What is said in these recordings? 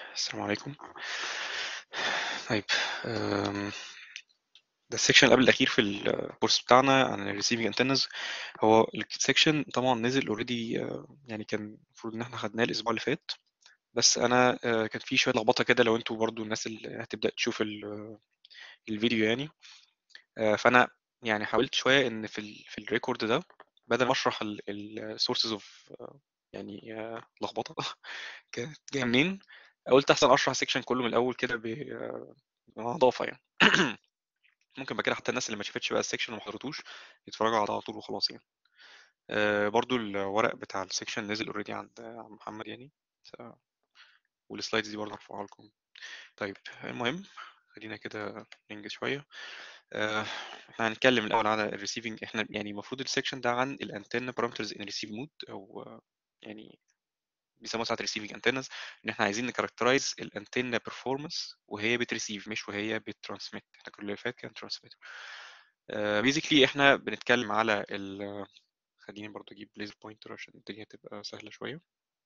السلام عليكم طيب أم، ده السكشن اللي قبل الأخير في الكورس بتاعنا عن ال receiving antennas هو السكشن طبعا نزل اوريدي يعني كان المفروض إن احنا خدناه الأسبوع اللي فات بس أنا آه، كان في شوية لخبطة كده لو انتوا برضو الناس اللي هتبدأ تشوف ال- الفيديو يعني آه، فأنا يعني حاولت شوية إن في ال في الريكورد ده بدل ما أشرح السورسز اوف يعني آه، لخبطة كانت جاية منين قلت أحسن أشرح السكشن كله من الأول كده ب- بنظافة يعني ممكن بقى كده حتى الناس اللي ما شافتش بقى السكشن وما حضرتوش يتفرجوا على على طول وخلاص يعني آه، برضو الورق بتاع السكشن نزل اوريدي عند عم محمد يعني ف- والسلايدز دي برضه هرفعها لكم طيب المهم خلينا كده ننجز شويه آه، احنا هنتكلم الاول على الريسيفنج احنا يعني المفروض السكشن ده عن الانتنه بارامترز ان ريسيف مود او آه، يعني بيسموها ساعات ريسيفنج انتنز ان احنا عايزين نكاركترايز الانتنه بيرفورمانس وهي بتريسيف مش وهي بترانسميت احنا كل اللي فات كان ترانسميت بيزيكلي احنا بنتكلم على ال خليني برضو اجيب ليزر بوينتر عشان الدنيا تبقى سهلة شوية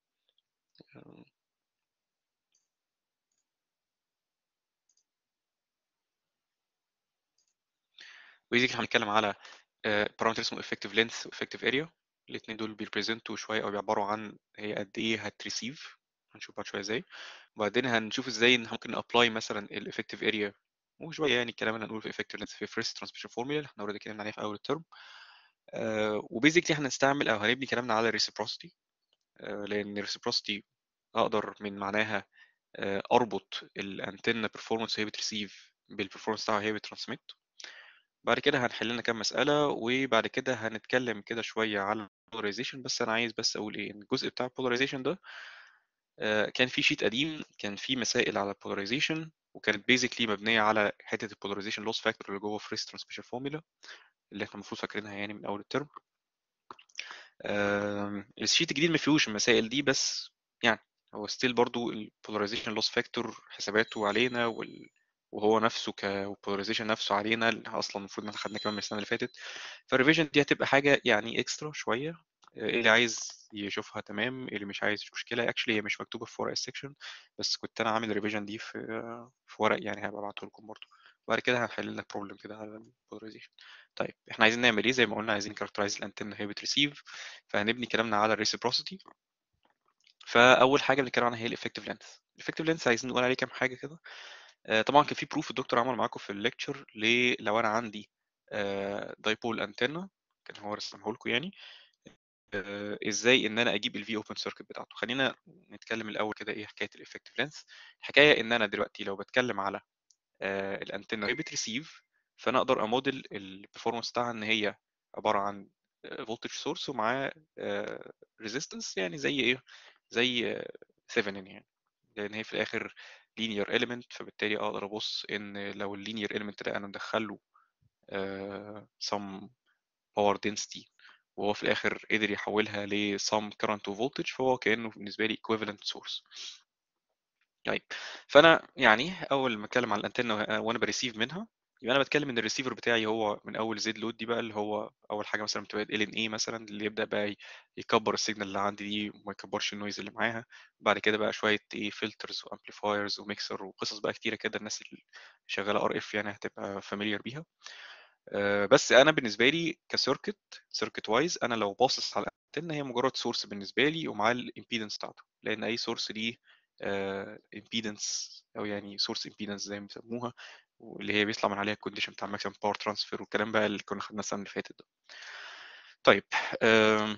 بيزيكلي هنتكلم على بارامتر اسمه effective length و effective area الاثنين دول بيريبريزنتوا شوية او بيعبروا عن هي قد ايه هتريسيف هنشوف بعد شوية ازاي وبعدين هنشوف ازاي ان ممكن نابلاي مثلا الافكتيف اريا وشويه يعني الكلام اللي هنقوله في effective length في first transmission formula اللي احنا اوريدي اتكلمنا عليها في اول الترم آه وبيزيكلي هنستعمل او هنبني كلامنا على reciprocity آه لان reciprocity اقدر من معناها آه اربط الانتنه performance وهي بتريسيف بالperformance بتاعها وهي بترانسميت بعد كده هنحل لنا كام مسألة وبعد كده هنتكلم كده شوية على polarization بس أنا عايز بس أقول إيه إن الجزء بتاع polarization ده آه، كان في شيت قديم كان في مسائل على polarization وكانت basically مبنية على حتة ال polarization loss factor اللي جوه فريس transmission formula اللي احنا المفروض فاكرينها يعني من أول الترم آم، الشيت الجديد ما فيهوش المسائل دي بس يعني هو ستيل برضو ال polarization loss factor حساباته علينا وال وهو نفسه كبولاريزيشن نفسه علينا اللي اصلا المفروض ان احنا خدناه كمان من السنه اللي فاتت فالريفيجن دي هتبقى حاجه يعني اكسترا شويه آه، اللي عايز يشوفها تمام اللي مش عايز مش مشكله اكشلي هي مش مكتوبه في ورق السكشن بس كنت انا عامل الريفيجن دي في في ورق يعني هبقى ابعته لكم برضه وبعد كده هنحل لك بروبلم كده على البولاريزيشن طيب احنا عايزين نعمل ايه زي ما قلنا عايزين كاركترايز الانتنه هي بتريسيف فهنبني كلامنا على الريسيبروسيتي فاول حاجه بنتكلم عنها هي الافكتيف لينث الافكتيف لينث عايزين نقول عليه كام حاجه كده آه، طبعا كان في بروف الدكتور عمل معاكم في الليكتشر ليه لو انا عندي دايبول انتنا كان هو رسمه لكم يعني آه، ازاي ان انا اجيب الفي اوبن سيركت بتاعته خلينا نتكلم الاول كده ايه حكايه الافكتيف لينث الحكايه ان انا دلوقتي لو بتكلم على آه، الانتنه وهي بتريسيف فانا اقدر اموديل البرفورمانس بتاعها ان هي عباره عن فولتج سورس ومعاه ريزيستنس يعني زي ايه زي ثيفنين يعني لان هي في الاخر linear element فبالتالي اقدر ابص ان لو اللينير element ده انا مدخل له آه، some power density وهو في الاخر قدر يحولها ل some current to voltage فهو كانه بالنسبه لي equivalent source طيب فانا يعني اول ما اتكلم عن الانتنه وانا بريسيف منها يبقى انا بتكلم ان الريسيفر بتاعي هو من اول زد لود دي بقى اللي هو اول حاجه مثلا بتبقى ال ان اي مثلا اللي يبدا بقى يكبر السيجنال اللي عندي دي وما يكبرش النويز اللي معاها بعد كده بقى شويه ايه فلترز وامبليفايرز وميكسر وقصص بقى كتيره كده الناس اللي شغاله ار اف يعني هتبقى فاميليار بيها آه، بس انا بالنسبه لي كسيركت سيركت وايز انا لو باصص على الانتنه هي مجرد سورس بالنسبه لي ومعاه الامبيدنس بتاعته لان اي سورس ليه امبيدنس او يعني سورس امبيدنس زي ما بيسموها واللي هي بيطلع من عليها الكونديشن بتاع ماكسيمم باور ترانسفير والكلام بقى اللي كنا خدناه السنه اللي فاتت ده طيب آم،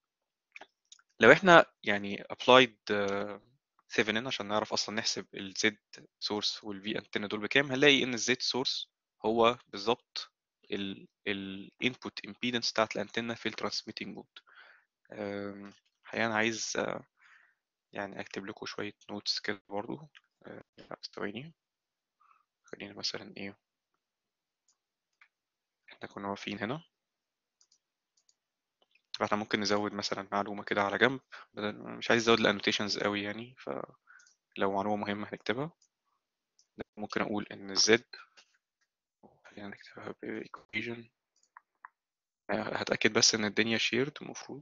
لو احنا يعني applied آه، Thevenin عشان نعرف اصلا نحسب الزد سورس والفي انتنا دول بكام هنلاقي ان الزد سورس هو بالظبط الانبوت امبيدنس بتاعت الانتنه في الترانسميتنج مود الحقيقه انا عايز آه، يعني اكتب لكم شويه نوتس كده برضو آه، لا، ثواني خلينا مثلا ايه احنا كنا واقفين هنا فاحنا ممكن نزود مثلا معلومه كده على جنب بدل مش عايز ازود الانوتيشنز قوي يعني فلو معلومه مهمه هنكتبها ممكن اقول ان الزد خلينا نكتبها بإيكويجن هتأكد بس إن الدنيا شيرد المفروض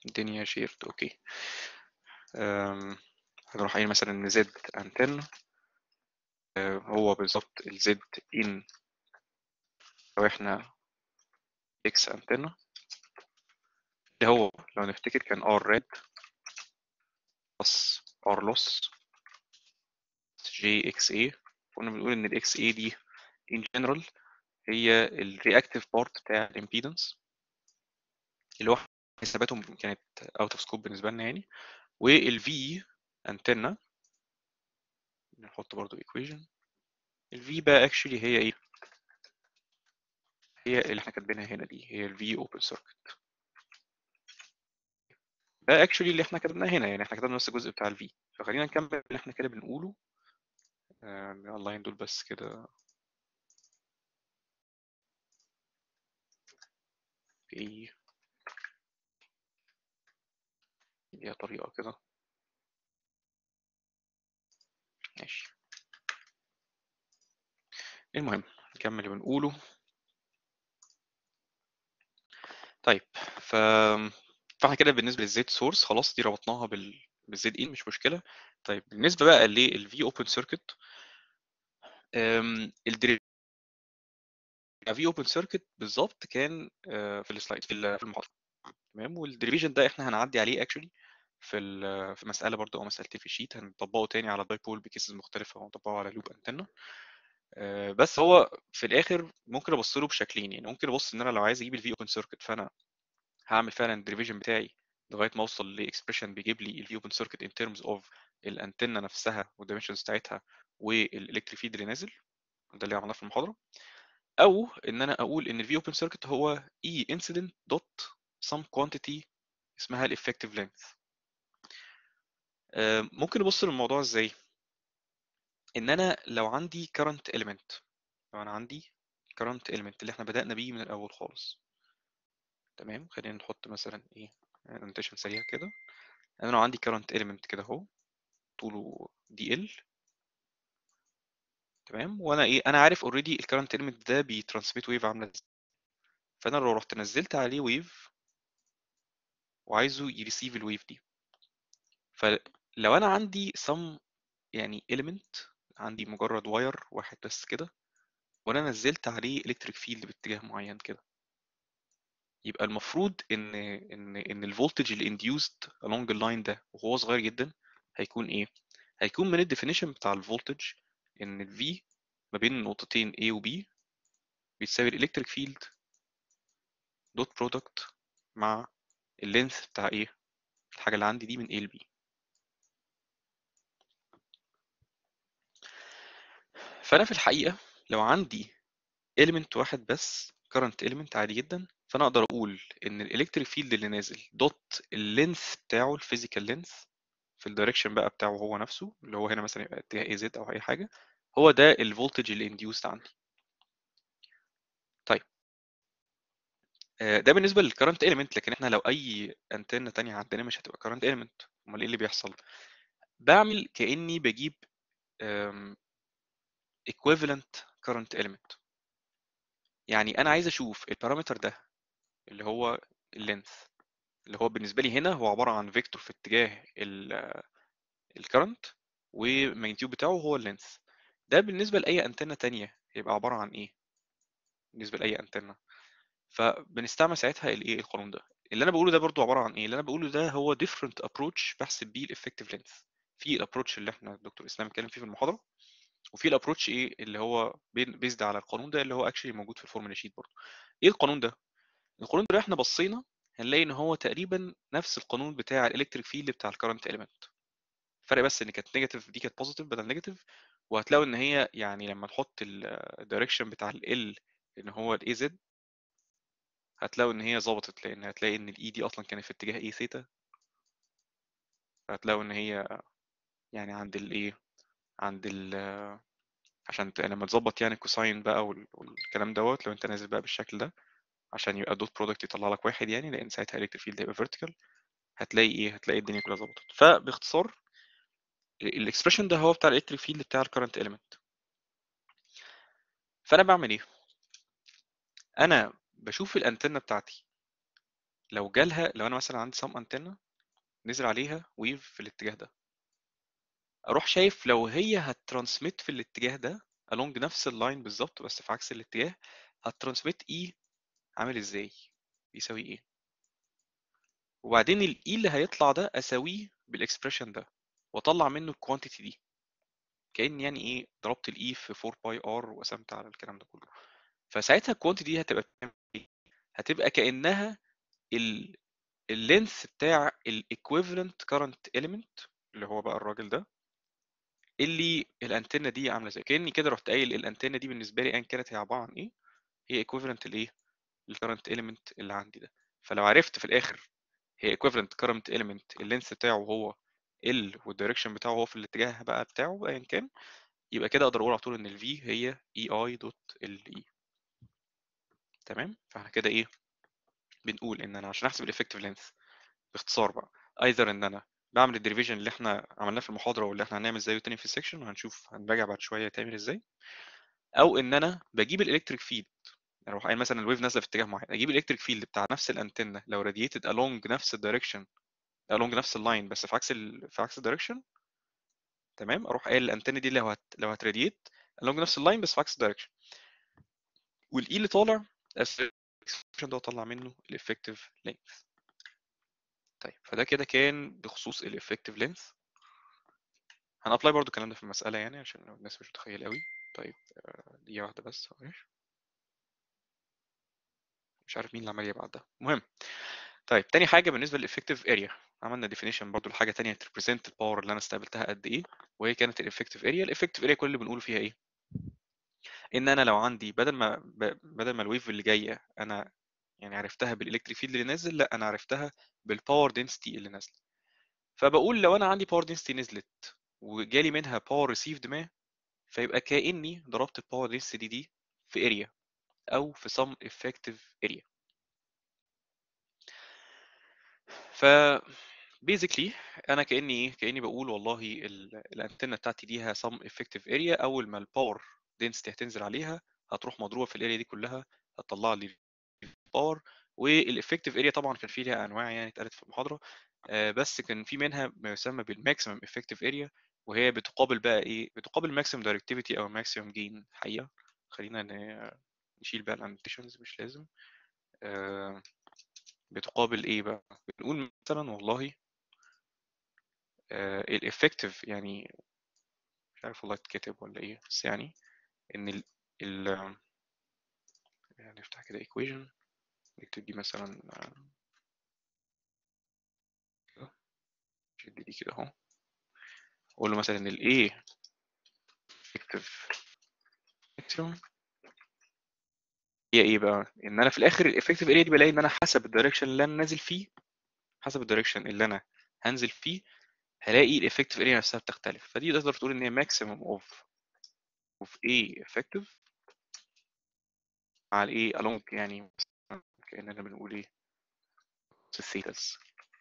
الدنيا شيرد اوكي أم، هنروح قايل مثلا ان زد انتن هو بالظبط الزد ان لو احنا اكس انتنا اللي هو لو نفتكر كان ار ريد بلس ار لوس جي اكس اي كنا بنقول ان الاكس اي دي in general هي الرياكتيف بارت بتاع الامبيدنس اللي هو حساباتهم كانت اوت اوف سكوب بالنسبه لنا يعني والفي انتنا نحط برضو equation الفي بقى actually هي ايه هي اللي احنا كاتبينها هنا دي هي الفي اوبن سيركت ده actually اللي احنا كتبناه هنا يعني احنا كتبنا نفس الجزء بتاع الفي فخلينا نكمل اللي احنا كده بنقوله آه، اللاين دول بس كده في ليها طريقة كده ماشي المهم نكمل اللي بنقوله طيب ف فاحنا كده بالنسبة للزيت سورس خلاص دي ربطناها بال بالزد ان مش مشكلة طيب بالنسبة بقى للفي اوبن سيركت الدري في اوبن سيركت بالظبط كان آه، في السلايد في ال- في المحاضرة تمام والديريفيجن ده احنا هنعدي عليه اكشولي في ال- في مسألة برضه او مسألتين في الشيت هنطبقه تاني على دايبول بكيسز مختلفة وهنطبقه على لوب انتنا آه، بس هو في الاخر ممكن ابص له بشكلين يعني ممكن ابص ان انا لو عايز اجيب الفي اوبن سيركت فانا هعمل فعلا الديريفيجن بتاعي لغايه ما اوصل لاكسبريشن بيجيب لي الفي اوبن سيركت ان ترمز اوف الانتنه نفسها والدايمنشنز بتاعتها والالكتريك فيد اللي نازل ده اللي عملناه في المحاضره او ان انا اقول ان الفي اوبن سيركت هو اي انسيدنت دوت سم كوانتيتي اسمها الافكتيف لينث ممكن نبص للموضوع ازاي ان انا لو عندي current element لو انا عندي current element اللي احنا بدأنا بيه من الاول خالص تمام خلينا نحط مثلا ايه نوتيشن سريع كده انا لو عندي current element كده اهو طوله دي ال تمام وانا ايه انا عارف اوريدي الكرنت element ده بيترانسميت ويف عامله ازاي فانا لو رحت نزلت عليه ويف وعايزه يريسيف الويف دي فلو انا عندي some يعني element عندي مجرد واير واحد بس كده وانا نزلت عليه الكتريك فيلد باتجاه معين كده يبقى المفروض ان ان ان الفولتج اللي induced along اللاين ده وهو صغير جدا هيكون ايه هيكون من الديفينيشن بتاع الفولتج ان ال V ما بين النقطتين A و B بيتساوي الالكتريك فيلد دوت برودكت مع اللينث بتاع ايه الحاجه اللي عندي دي من A ل B فانا في الحقيقه لو عندي element واحد بس current element عادي جدا فانا اقدر اقول ان الالكتريك فيلد اللي نازل دوت اللينث بتاعه الفيزيكال لينث في الدايركشن بقى بتاعه هو نفسه اللي هو هنا مثلا يبقى اتجاه اي زد او اي حاجه هو ده الفولتج اللي انديوست عندي طيب آه، ده بالنسبه للكرنت ايليمنت لكن احنا لو اي انتنه تانية عندنا مش هتبقى كرنت ايليمنت امال ايه اللي بيحصل بعمل كاني بجيب آم، equivalent current element يعني انا عايز اشوف البارامتر ده اللي هو اللينث اللي هو بالنسبه لي هنا هو عباره عن فيكتور في اتجاه الكرنت والماجنتيود بتاعه هو اللينث ده بالنسبه لاي انتنه تانية هيبقى عباره عن ايه بالنسبه لاي انتنه فبنستعمل ساعتها الايه القانون ده اللي انا بقوله ده برضو عباره عن ايه اللي انا بقوله ده هو different approach بحسب بيه الافكتيف لينث في الابروتش اللي احنا الدكتور اسلام اتكلم فيه في المحاضره وفي الابروتش ايه اللي هو بيزد على القانون ده اللي هو اكشلي موجود في الفورمولا شيت برضو ايه القانون ده القانون ده لو احنا بصينا هنلاقي ان هو تقريبا نفس القانون بتاع الالكتريك فيلد بتاع الكرنت اليمنت الفرق بس ان كانت نيجاتيف دي كانت بوزيتيف بدل نيجاتيف وهتلاقوا ان هي يعني لما نحط الدايركشن بتاع ال ان هو الاي زد هتلاقوا ان هي ظبطت لان هتلاقي ان الاي دي اصلا كانت في اتجاه اي ثيتا فهتلاقوا ان هي يعني عند الايه عند ال عشان ت- لما تظبط يعني الكوساين بقى وال- والكلام دوت لو انت نازل بقى بالشكل ده عشان يبقى دوت برودكت يطلع لك واحد يعني لان ساعتها الكتريك فيلد هيبقى فيرتيكال هتلاقي ايه هتلاقي الدنيا كلها ظبطت فباختصار الاكسبريشن ده هو بتاع الالكتريك فيلد بتاع الكرنت اليمنت فانا بعمل ايه انا بشوف الانتنه بتاعتي لو جالها لو انا مثلا عندي سام انتنه نزل عليها ويف في الاتجاه ده اروح شايف لو هي هتترانسميت في الاتجاه ده along نفس اللاين بالظبط بس في عكس الاتجاه هتترانسميت اي عامل ازاي بيساوي ايه وبعدين الاي اللي هيطلع ده اساويه بالاكسبريشن ده واطلع منه الكوانتيتي دي كأن يعني ايه ضربت الاي في 4 باي ار وقسمت على الكلام ده كله فساعتها الكوانتيتي دي هتبقى بتعمل ايه هتبقى كأنها ال اللينث بتاع الايكويفالنت كارنت اليمنت اللي هو بقى الراجل ده اللي الانتنه دي عامله زي كاني كده رحت قايل الانتنه دي بالنسبه لي ان كانت هي عباره عن ايه هي ايكويفالنت لايه الكرنت اليمنت اللي عندي ده فلو عرفت في الاخر هي ايكويفالنت كرنت اليمنت اللينث بتاعه هو ال والدايركشن بتاعه هو في الاتجاه بقى بتاعه ايا كان يبقى كده اقدر اقول على طول ان الفي هي اي اي دوت ال اي تمام فاحنا كده ايه بنقول ان انا عشان احسب الافكتيف لينث باختصار بقى ايذر ان انا بعمل الديريفيجن اللي احنا عملناه في المحاضره واللي احنا هنعمل زيه تاني في السكشن وهنشوف هنراجع بعد شويه تعمل ازاي او ان انا بجيب الالكتريك فيلد يعني اروح قايل مثلا الويف نازله في اتجاه معين اجيب الالكتريك فيلد بتاع نفس الانتنه لو راديتد along نفس الدايركشن along نفس اللاين بس في عكس ال... في عكس الدايركشن تمام اروح قايل الانتنه دي لو هت... لو هتراديت along نفس اللاين بس في عكس الدايركشن والاي اللي طالع الاكسبريشن ده اطلع منه الافكتيف لينث طيب فده كده كان بخصوص الافكتيف لينث هنابلاي برضو الكلام ده في المساله يعني عشان لو الناس مش متخيل قوي طيب دقيقه واحده بس معلش مش عارف مين اللي عمال يبعت ده المهم طيب تاني حاجه بالنسبه للافكتيف اريا عملنا ديفينيشن برضو لحاجه تانية تريبريزنت الباور اللي انا استقبلتها قد ايه وهي كانت الافكتيف اريا الافكتيف اريا كل اللي بنقوله فيها ايه ان انا لو عندي بدل ما ب... بدل ما الويف اللي جايه انا يعني عرفتها بالالكتريك فيلد اللي نازل لا انا عرفتها بالباور دنسيتي اللي نازله فبقول لو انا عندي باور دنسيتي نزلت وجالي منها باور ريسيفد ما فيبقى كاني ضربت الباور دنسيتي دي في اريا او في some effective area ف basically انا كاني ايه كاني بقول والله الانتنه بتاعتي ليها some effective area اول ما الباور density هتنزل عليها هتروح مضروبه في الاريا دي كلها هتطلع لي الباور والافكتيف اريا طبعا كان في ليها انواع يعني اتقالت في المحاضره بس كان في منها ما يسمى بالماكسيمم افكتيف اريا وهي بتقابل بقى ايه بتقابل ماكسيمم دايركتيفيتي او ماكسيمم جين حقيقه خلينا نشيل بقى الانوتيشنز مش لازم آه بتقابل ايه بقى بنقول مثلا والله آه الافكتيف يعني مش عارف والله اتكتب ولا ايه بس يعني ان ال ال نفتح كده equation نكتب دي مثلا شد دي كده اهو اقول له مثلا ان ال A effective maximum هي ايه بقى ان انا في الاخر الافكتيف اريا دي بلاقي ان انا حسب الدايركشن اللي انا نازل فيه حسب الدايركشن اللي انا هنزل فيه هلاقي الافكتيف اريا نفسها بتختلف فدي تقدر تقول ان هي ماكسيمم اوف اوف ايه افكتيف على ايه along يعني كاننا بنقول ايه الثيتاز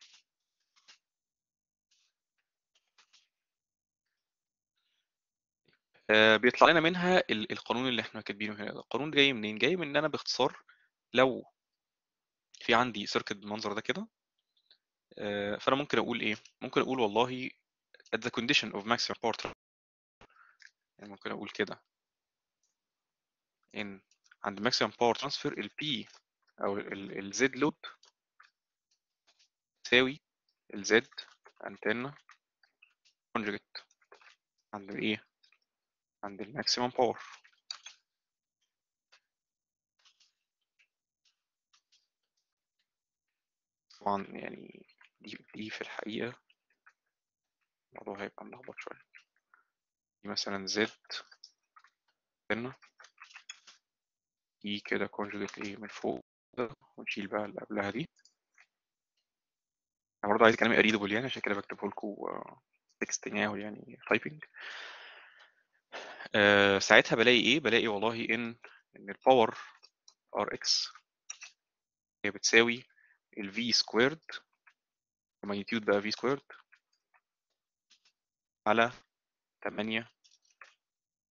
آه بيطلع لنا منها القانون اللي احنا كاتبينه هنا القانون ده جاي منين جاي من ان انا باختصار لو في عندي سيركت بالمنظر ده كده آه فانا ممكن اقول ايه ممكن اقول والله at the condition of maximum power transfer يعني ممكن اقول كده ان عند maximum power transfer ال P او ال Z load تساوي ال Z antenna conjugate عند الايه عند الماكسيمم باور طبعا يعني دي دي في الحقيقة الموضوع هيبقى ملخبط شوية دي مثلا زد هنا دي كده كونجوجيت ايه من فوق ونشيل بقى اللي قبلها دي انا برضه عايز كلام ريدبل يعني عشان كده بكتبه لكم تكست يعني يعني تايبنج أه ساعتها بلاقي ايه بلاقي والله ان ان الباور ار اكس هي بتساوي ال v سكويرد الماجنتيود بقى v سكويرد على 8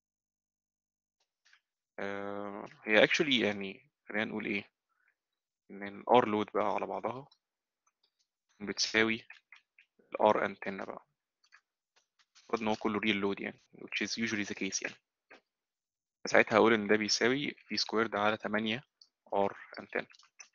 أه هي actually يعني خلينا نقول ايه ان الار لود بقى على بعضها بتساوي الار انتنا بقى المفروض ان هو كله ريل لود يعني which is usually the case يعني ساعتها هقول ان ده بيساوي في سكويرد على 8 ار انتنا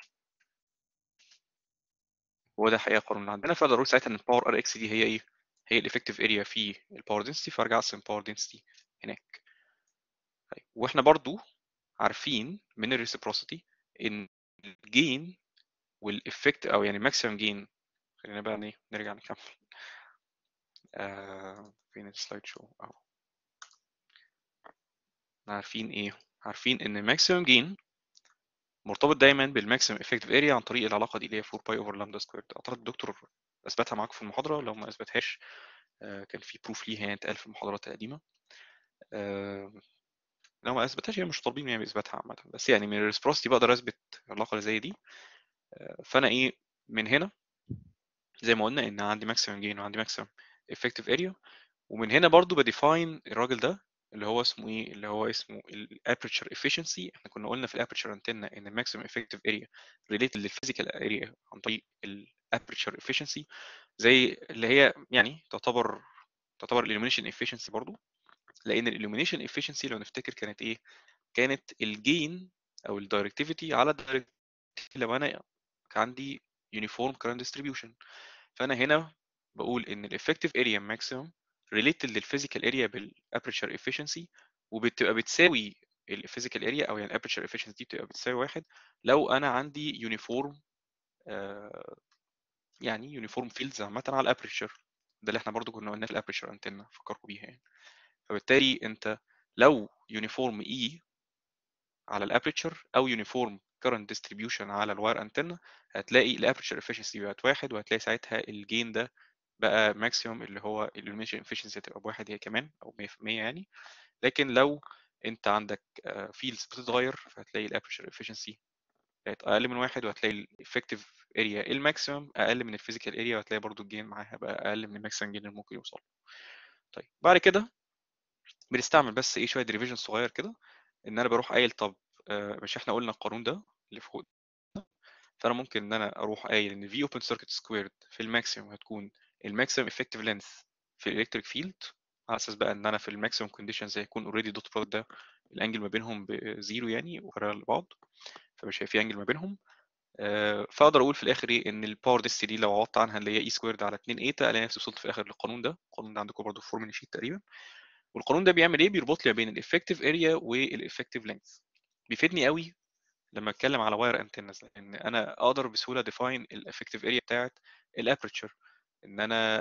هو ده حقيقه قانون اللي عندنا فاقدر اقول ساعتها ان الباور ار اكس دي هي ايه هي الافكتيف اريا في الباور دنسيتي فارجع اقسم باور دنسيتي هناك طيب واحنا برضو عارفين من الريسبروسيتي ان الجين والافكت او يعني ماكسيمم جين خلينا بقى ايه نرجع نكمل آه فين السلايد شو اهو عارفين ايه عارفين ان ماكسيمم جين مرتبط دايما بالماكسيمم افكتيف اريا عن طريق العلاقه دي اللي هي 4 باي اوفر لامدا سكويرد اعتقد الدكتور اثبتها معاكم في المحاضره لو ما اثبتهاش آه كان في بروف ليها يعني اتقال في المحاضرات القديمه آه لو ما اثبتهاش هي مش طالبين يعني باثباتها عامه بس يعني من الريسبروسيتي بقدر اثبت العلاقه اللي زي دي آه فانا ايه من هنا زي ما قلنا ان عندي ماكسيمم جين وعندي ماكسيمم افكتيف اريا ومن هنا برضو بديفاين الراجل ده اللي هو اسمه ايه اللي هو اسمه الابرتشر efficiency احنا كنا قلنا في الابرتشر انتنا ان الماكسيمم افكتيف اريا ريليتد للفيزيكال اريا عن طريق الابرتشر efficiency زي اللي هي يعني تعتبر تعتبر الالومينيشن efficiency برضو لان الالومينيشن efficiency لو نفتكر كانت ايه كانت الجين او الدايركتيفيتي على الدايركتيفيتي لو انا عندي uniform current distribution فانا هنا بقول ان الافكتيف اريا ماكسيمم ريليتد للفيزيكال اريا بالابرتشر افشنسي وبتبقى بتساوي الفيزيكال اريا او يعني الابرتشر افشنسي دي بتبقى بتساوي واحد لو انا عندي يونيفورم آه يعني يونيفورم فيلدز عامه على الابرتشر ده اللي احنا برضو كنا قلناه في الابرتشر انتنا فكركم بيها يعني فبالتالي انت لو يونيفورم اي على الابرتشر او يونيفورم current distribution على الواير انتنا هتلاقي الابرتشر efficiency بقت واحد وهتلاقي ساعتها الجين ده بقى ماكسيموم اللي هو illumination efficiency هتبقى بواحد هي كمان او 100% يعني لكن لو انت عندك فيلدز بتتغير فهتلاقي الابرتشر efficiency بقت اقل من واحد وهتلاقي الافكتيف اريا الماكسيمم اقل من الفيزيكال اريا وهتلاقي برضو الجين معاها بقى اقل من الماكسيمم جين اللي ممكن يوصل طيب بعد كده بنستعمل بس ايه شويه ديريفيجن صغير كده ان انا بروح قايل طب مش احنا قلنا القانون ده اللي فوق فانا ممكن ان انا اروح قايل ان في اوبن سيركت سكويرد في الماكسيمم هتكون الماكسيمم افكتيف لينث في الالكتريك فيلد على اساس بقى ان انا في الماكسيمم كونديشنز هيكون اوريدي دوت برودكت ده الانجل ما بينهم بزيرو يعني وبارل لبعض فمش هيبقى في انجل ما بينهم فاقدر اقول في الاخر ايه ان الباور ديس دي لو عوضت عنها اللي هي اي سكويرد على 2 ايتا الاقي نفسي وصلت في الاخر للقانون ده القانون ده عندكم برضه في فورمين شيت تقريبا والقانون ده بيعمل ايه بيربط لي بين الافكتيف اريا والافكتيف لينث بيفيدني قوي لما اتكلم على واير انتنز لان انا اقدر بسهوله ديفاين الافكتيف اريا بتاعت الابرتشر ان انا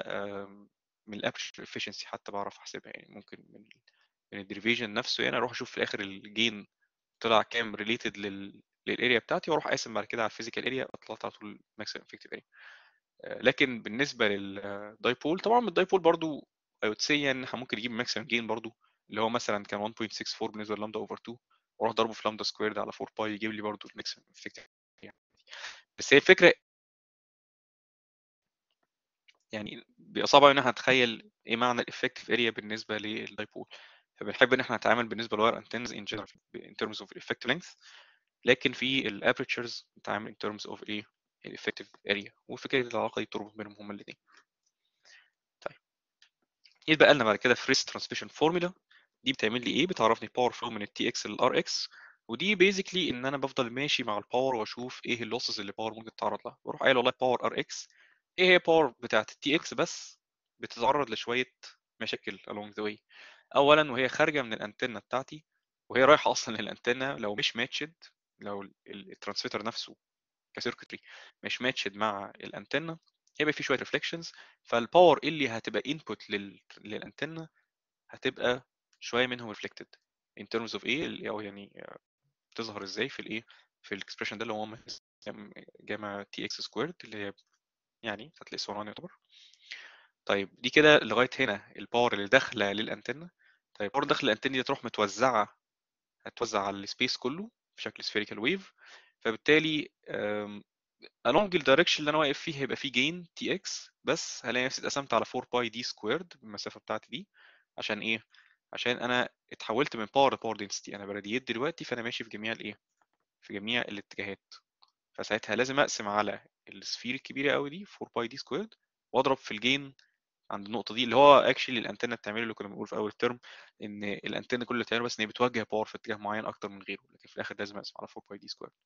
من الابرتشر افشنسي حتى بعرف احسبها يعني ممكن من من الديريفيجن نفسه يعني اروح اشوف في الاخر الجين طلع كام ريليتد لل للاريا بتاعتي واروح اقسم بعد كده على الفيزيكال اريا طلعت على طول الماكسيمم افكتيف اريا لكن بالنسبه للدايبول طبعا من الدايبول برضو I would say يعني احنا ممكن نجيب ماكسيمم جين برضو اللي هو مثلا كان 1.64 بالنسبه للامدا اوفر 2 واروح ضربه في لامدا سكويرد على 4 باي يجيب لي برضو الماكسيمم افكتيف يعني. بس هي الفكره يعني بيبقى صعب ان احنا نتخيل ايه معنى الافكتيف اريا بالنسبه للدايبول فبنحب ان احنا نتعامل بالنسبه للواير انتنز ان جنرال in terms of effective length لكن في الابرتشرز نتعامل in terms of ايه الافكتيف اريا وفكره العلاقه دي بتربط بينهم هما الاثنين طيب يبقى لنا بعد كده فريس ترانسميشن فورمولا دي بتعمل لي ايه بتعرفني باور فلو من التي اكس للار اكس ودي بيزيكلي ان انا بفضل ماشي مع الباور واشوف ايه اللوسز اللي باور ممكن تتعرض لها بروح قايل والله باور ار اكس ايه هي باور بتاعت التي اكس بس بتتعرض لشويه مشاكل along the way اولا وهي خارجه من الانتنه بتاعتي وهي رايحه اصلا للانتنه لو مش ماتشد لو الترانسميتر نفسه كسيركتري مش ماتشد مع الانتنه هيبقى في شويه ريفليكشنز فالباور اللي هتبقى انبوت لل... للانتنه هتبقى شويه منهم ريفلكتد in terms of ايه او يعني بتظهر ازاي في الايه في الاكسبريشن ده اللي هو جامع تي اكس سكويرد اللي هي يعني هتلاقي صوران يعتبر طيب دي كده لغايه هنا الباور اللي داخله للانتنه طيب الباور داخل الانتنه دي تروح متوزعه هتوزع على السبيس كله في شكل سفيريكال ويف فبالتالي along الدايركشن اللي انا واقف فيه هيبقى فيه جين تي اكس بس هلاقي نفسي اتقسمت على 4 باي دي سكويرد بالمسافه بتاعتي دي عشان ايه عشان انا اتحولت من باور لباور دنسيتي انا براديت دلوقتي فانا ماشي في جميع الايه في جميع الاتجاهات فساعتها لازم اقسم على السفير الكبيره قوي دي 4 باي دي سكويرد واضرب في الجين عند النقطه دي اللي هو اكشلي الانتنه بتعمله اللي كنا بنقول في اول الترم ان الانتنه كل اللي بتعمله بس ان هي بتوجه باور في اتجاه معين اكتر من غيره لكن في الاخر لازم اقسم على 4 باي دي سكويرد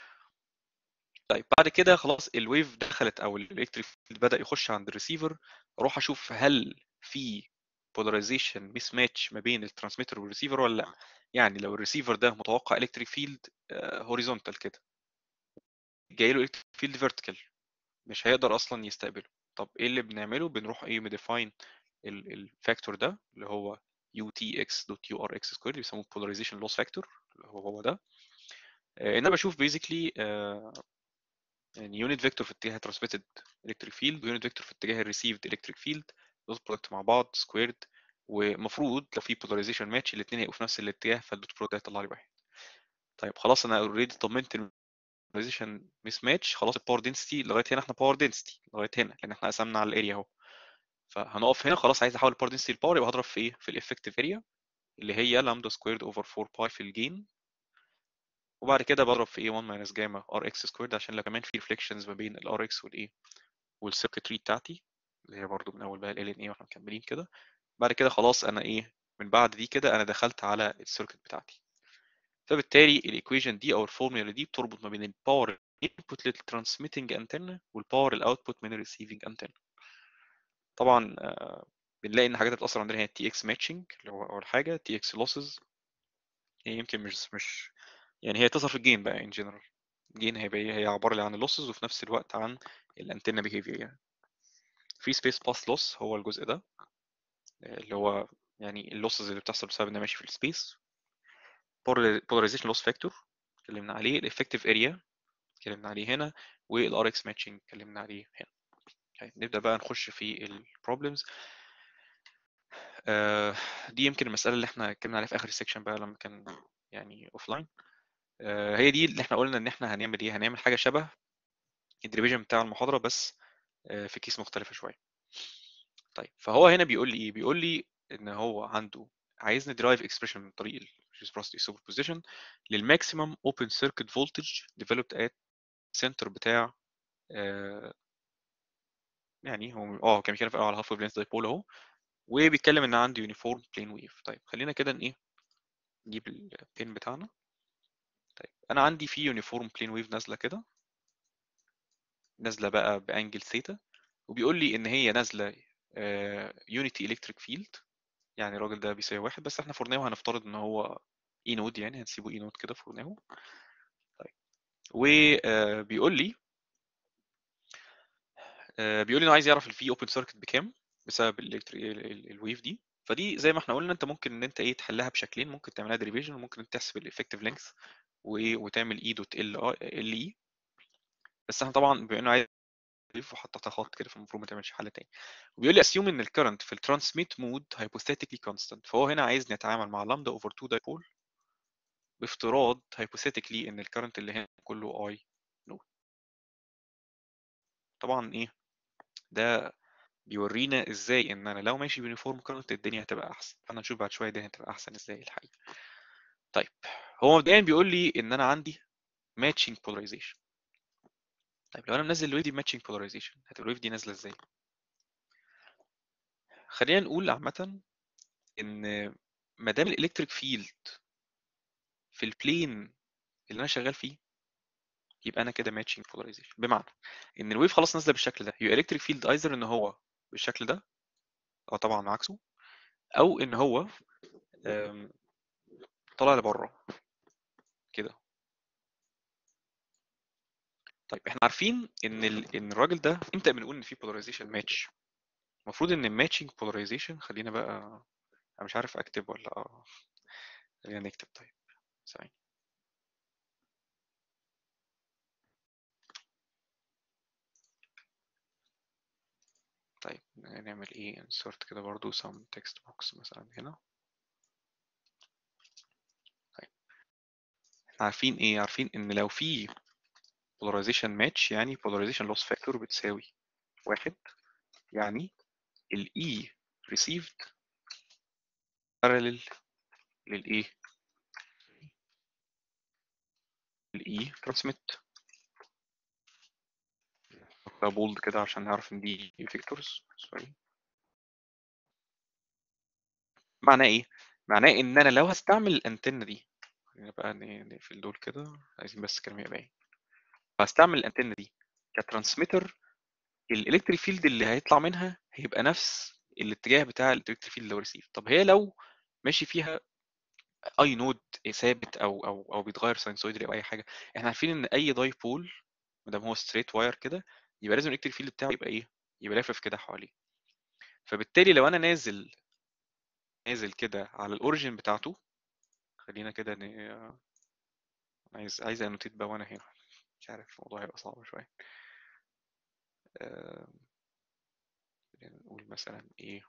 طيب بعد كده خلاص الويف دخلت او الالكتريك فيلد بدا يخش عند الريسيفر اروح اشوف هل في بولاريزيشن ميس ماتش ما بين الترانسميتر والريسيفر ولا لا يعني لو الريسيفر ده متوقع الكتريك فيلد هوريزونتال كده جاي له الكتريك فيلد فيرتيكال مش هيقدر اصلا يستقبله طب ايه اللي بنعمله بنروح ايه مديفاين الفاكتور ده اللي هو utx دوت urx سكوير اللي بيسموه polarization loss factor اللي هو هو ده آه، انا بشوف بيزيكلي يعني يونت فيكتور في اتجاه ترانسميتد الكتريك فيلد ويونت فيكتور في اتجاه الريسيفد الكتريك فيلد دوت برودكت مع بعض سكويرد ومفروض لو في بولاريزيشن ماتش الاثنين هيبقوا في نفس الاتجاه فالدوت برودكت هيطلع لي واحد طيب خلاص انا اوريدي طمنت البولاريزيشن ميس ماتش خلاص الباور دنسيتي لغايه هنا احنا باور دنسيتي لغايه هنا لان احنا قسمنا على الاريا اهو فهنقف هنا خلاص عايز احول الباور دنسيتي لباور يبقى هضرب في ايه في الافكتيف اريا اللي هي لامدا سكويرد اوفر 4 باي في الجين وبعد كده بضرب في ايه 1 ماينس جاما ار اكس سكويرد عشان لو كمان في ريفليكشنز ما بين الار اكس والايه والسيركتري بتاعتي اللي هي برضو من اول بقى ال ان اي واحنا مكملين كده بعد كده خلاص انا ايه من بعد دي كده انا دخلت على السيركت بتاعتي فبالتالي الايكويشن دي او الفورمولا دي بتربط ما بين الباور انبوت للترانسميتنج انتنه والباور الاوتبوت من الريسيفنج انتنه طبعا آه، بنلاقي ان حاجات بتاثر عندنا هي التي اكس ماتشنج اللي هو اول حاجه تي اكس لوسز هي يمكن مش مش يعني هي تظهر في الجين بقى ان جنرال الجين هيبقى هي عباره لي عن اللوسز وفي نفس الوقت عن الانتنه بيهيفير يعني فري سبيس باس لوس هو الجزء ده اللي هو يعني اللوسز اللي بتحصل بسبب ان ماشي في السبيس polarization loss factor اتكلمنا عليه الافكتيف اريا اتكلمنا عليه هنا والار اكس ماتشنج اتكلمنا عليه هنا طيب نبدا بقى نخش في البروبلمز آه دي يمكن المساله اللي احنا اتكلمنا عليها في اخر السكشن بقى لما كان يعني اوف لاين آه هي دي اللي احنا قلنا ان احنا هنعمل ايه هنعمل حاجه شبه الدريفيجن بتاع المحاضره بس آه في كيس مختلفه شويه طيب فهو هنا بيقول لي ايه بيقول لي ان هو عنده عايز ندرايف اكسبريشن من طريق reciprocity superposition للماكسيمم open circuit voltage developed at center بتاع آه يعني هو اه كان بيتكلم في الأول على half wavelength dipole اهو وبيتكلم ان عندي uniform plane wave طيب خلينا كده ايه نجيب البين بتاعنا طيب انا عندي في uniform plane wave نازله كده نازله بقى بانجل ثيتا وبيقول لي ان هي نازله يونيتي الكتريك فيلد يعني الراجل ده بيساوي واحد بس احنا فورناه هنفترض ان هو اي نود يعني هنسيبه اي نود كده فورناه طيب وبيقول لي آه، بيقول لي انه عايز يعرف الفي اوبن سيركت بكام بسبب الويف دي فدي زي ما احنا قلنا انت ممكن ان انت ايه تحلها بشكلين ممكن تعملها ديريفيشن وممكن انت تحسب الافكتيف لينث وتعمل اي دوت ال ال اي بس احنا طبعا بما انه عايز وحطيتها خط كده فالمفروض ما تعملش حل تاني وبيقول لي assume ان الكرنت في الترانسميت مود hypothetically constant فهو هنا عايز نتعامل مع لامدا اوفر 2 دايبول بافتراض hypothetically ان الكرنت اللي هنا كله اي نود طبعا ايه ده بيورينا ازاي ان انا لو ماشي بيونيفورم كرنت الدنيا هتبقى احسن فانا نشوف بعد شويه الدنيا هتبقى احسن ازاي الحقيقه طيب هو مبدئيا بيقول لي ان انا عندي matching polarization طيب لو انا منزل الويف دي matching polarization هتبقى الويف دي نازله ازاي خلينا نقول عامه ان ما دام الالكتريك فيلد في البلين اللي انا شغال فيه يبقى انا كده ماتشنج بولاريزيشن بمعنى ان الويف خلاص نازله بالشكل ده يبقى الكتريك فيلد ايزر ان هو بالشكل ده او طبعا عكسه او ان هو آم، طالع لبره كده طيب احنا عارفين ان ال... ان الراجل ده امتى بنقول ان في بولاريزيشن ماتش المفروض ان الماتشنج بولاريزيشن خلينا بقى انا مش عارف اكتب ولا اه خلينا نكتب طيب ثواني طيب نعمل ايه insert كده برضو some text box مثلا هنا طيب احنا عارفين ايه عارفين ان لو في polarization match يعني polarization loss factor بتساوي واحد يعني ال E received parallel لل E ال E transmit ده بولد كده عشان نعرف ان دي فيكتورز سوري معناه ايه معناه ان انا لو هستعمل الانتنه دي خلينا بقى ن- نقفل دول كده عايزين بس الكلام يبقى باين فهستعمل الانتنه دي كترانسميتر الالكتريك فيلد اللي هيطلع منها هيبقى نفس الاتجاه بتاع الالكتريك فيلد اللي هو ريسيف طب هي لو ماشي فيها اي نود ثابت او او او بيتغير ساينسويدلي او اي حاجه احنا عارفين ان اي داي بول ما دام هو ستريت واير كده يبقى لازم الالكتريك فيلد بتاعه يبقى ايه يبقى لافف كده حواليه فبالتالي لو انا نازل نازل كده على الاوريجين بتاعته خلينا كده ن... عايز عايز انوتيت بقى وانا هنا مش عارف الموضوع هيبقى صعب شويه آه، خلينا نقول مثلا ايه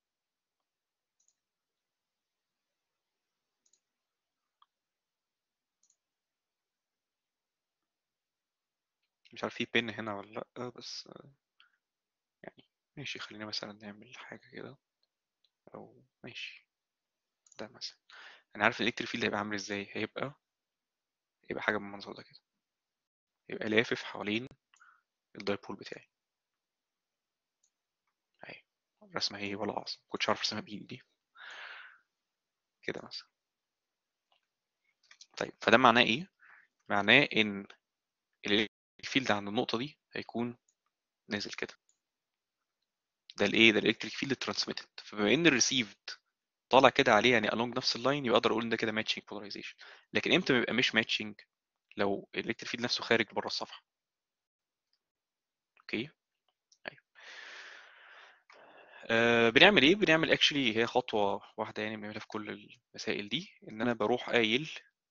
مش عارف في بين هنا ولا لا بس آه، يعني ماشي خلينا مثلا نعمل حاجه كده او ماشي ده مثلا انا عارف الالكتريك فيلد هيبقى عامل ازاي هيبقى يبقى حاجه بالمنظر ده كده يبقى لافف حوالين الدايبول بتاعي اهي الرسمه هي ولا اعظم كنتش عارف ارسمها بايدي دي كده مثلا طيب فده معناه ايه معناه ان الفيلد عند النقطه دي هيكون نازل كده ده الايه ده الالكتريك فيلد ترانسميتد فبما ان الريسيفد طالع كده عليه يعني along نفس اللاين يبقى اقدر اقول ان ده كده ماتشنج بولاريزيشن لكن امتى بيبقى مش ماتشنج لو الالكتريك فيلد نفسه خارج بره الصفحه اوكي ايوه آه بنعمل ايه بنعمل اكشلي هي خطوه واحده يعني بنعملها في كل المسائل دي ان انا بروح قايل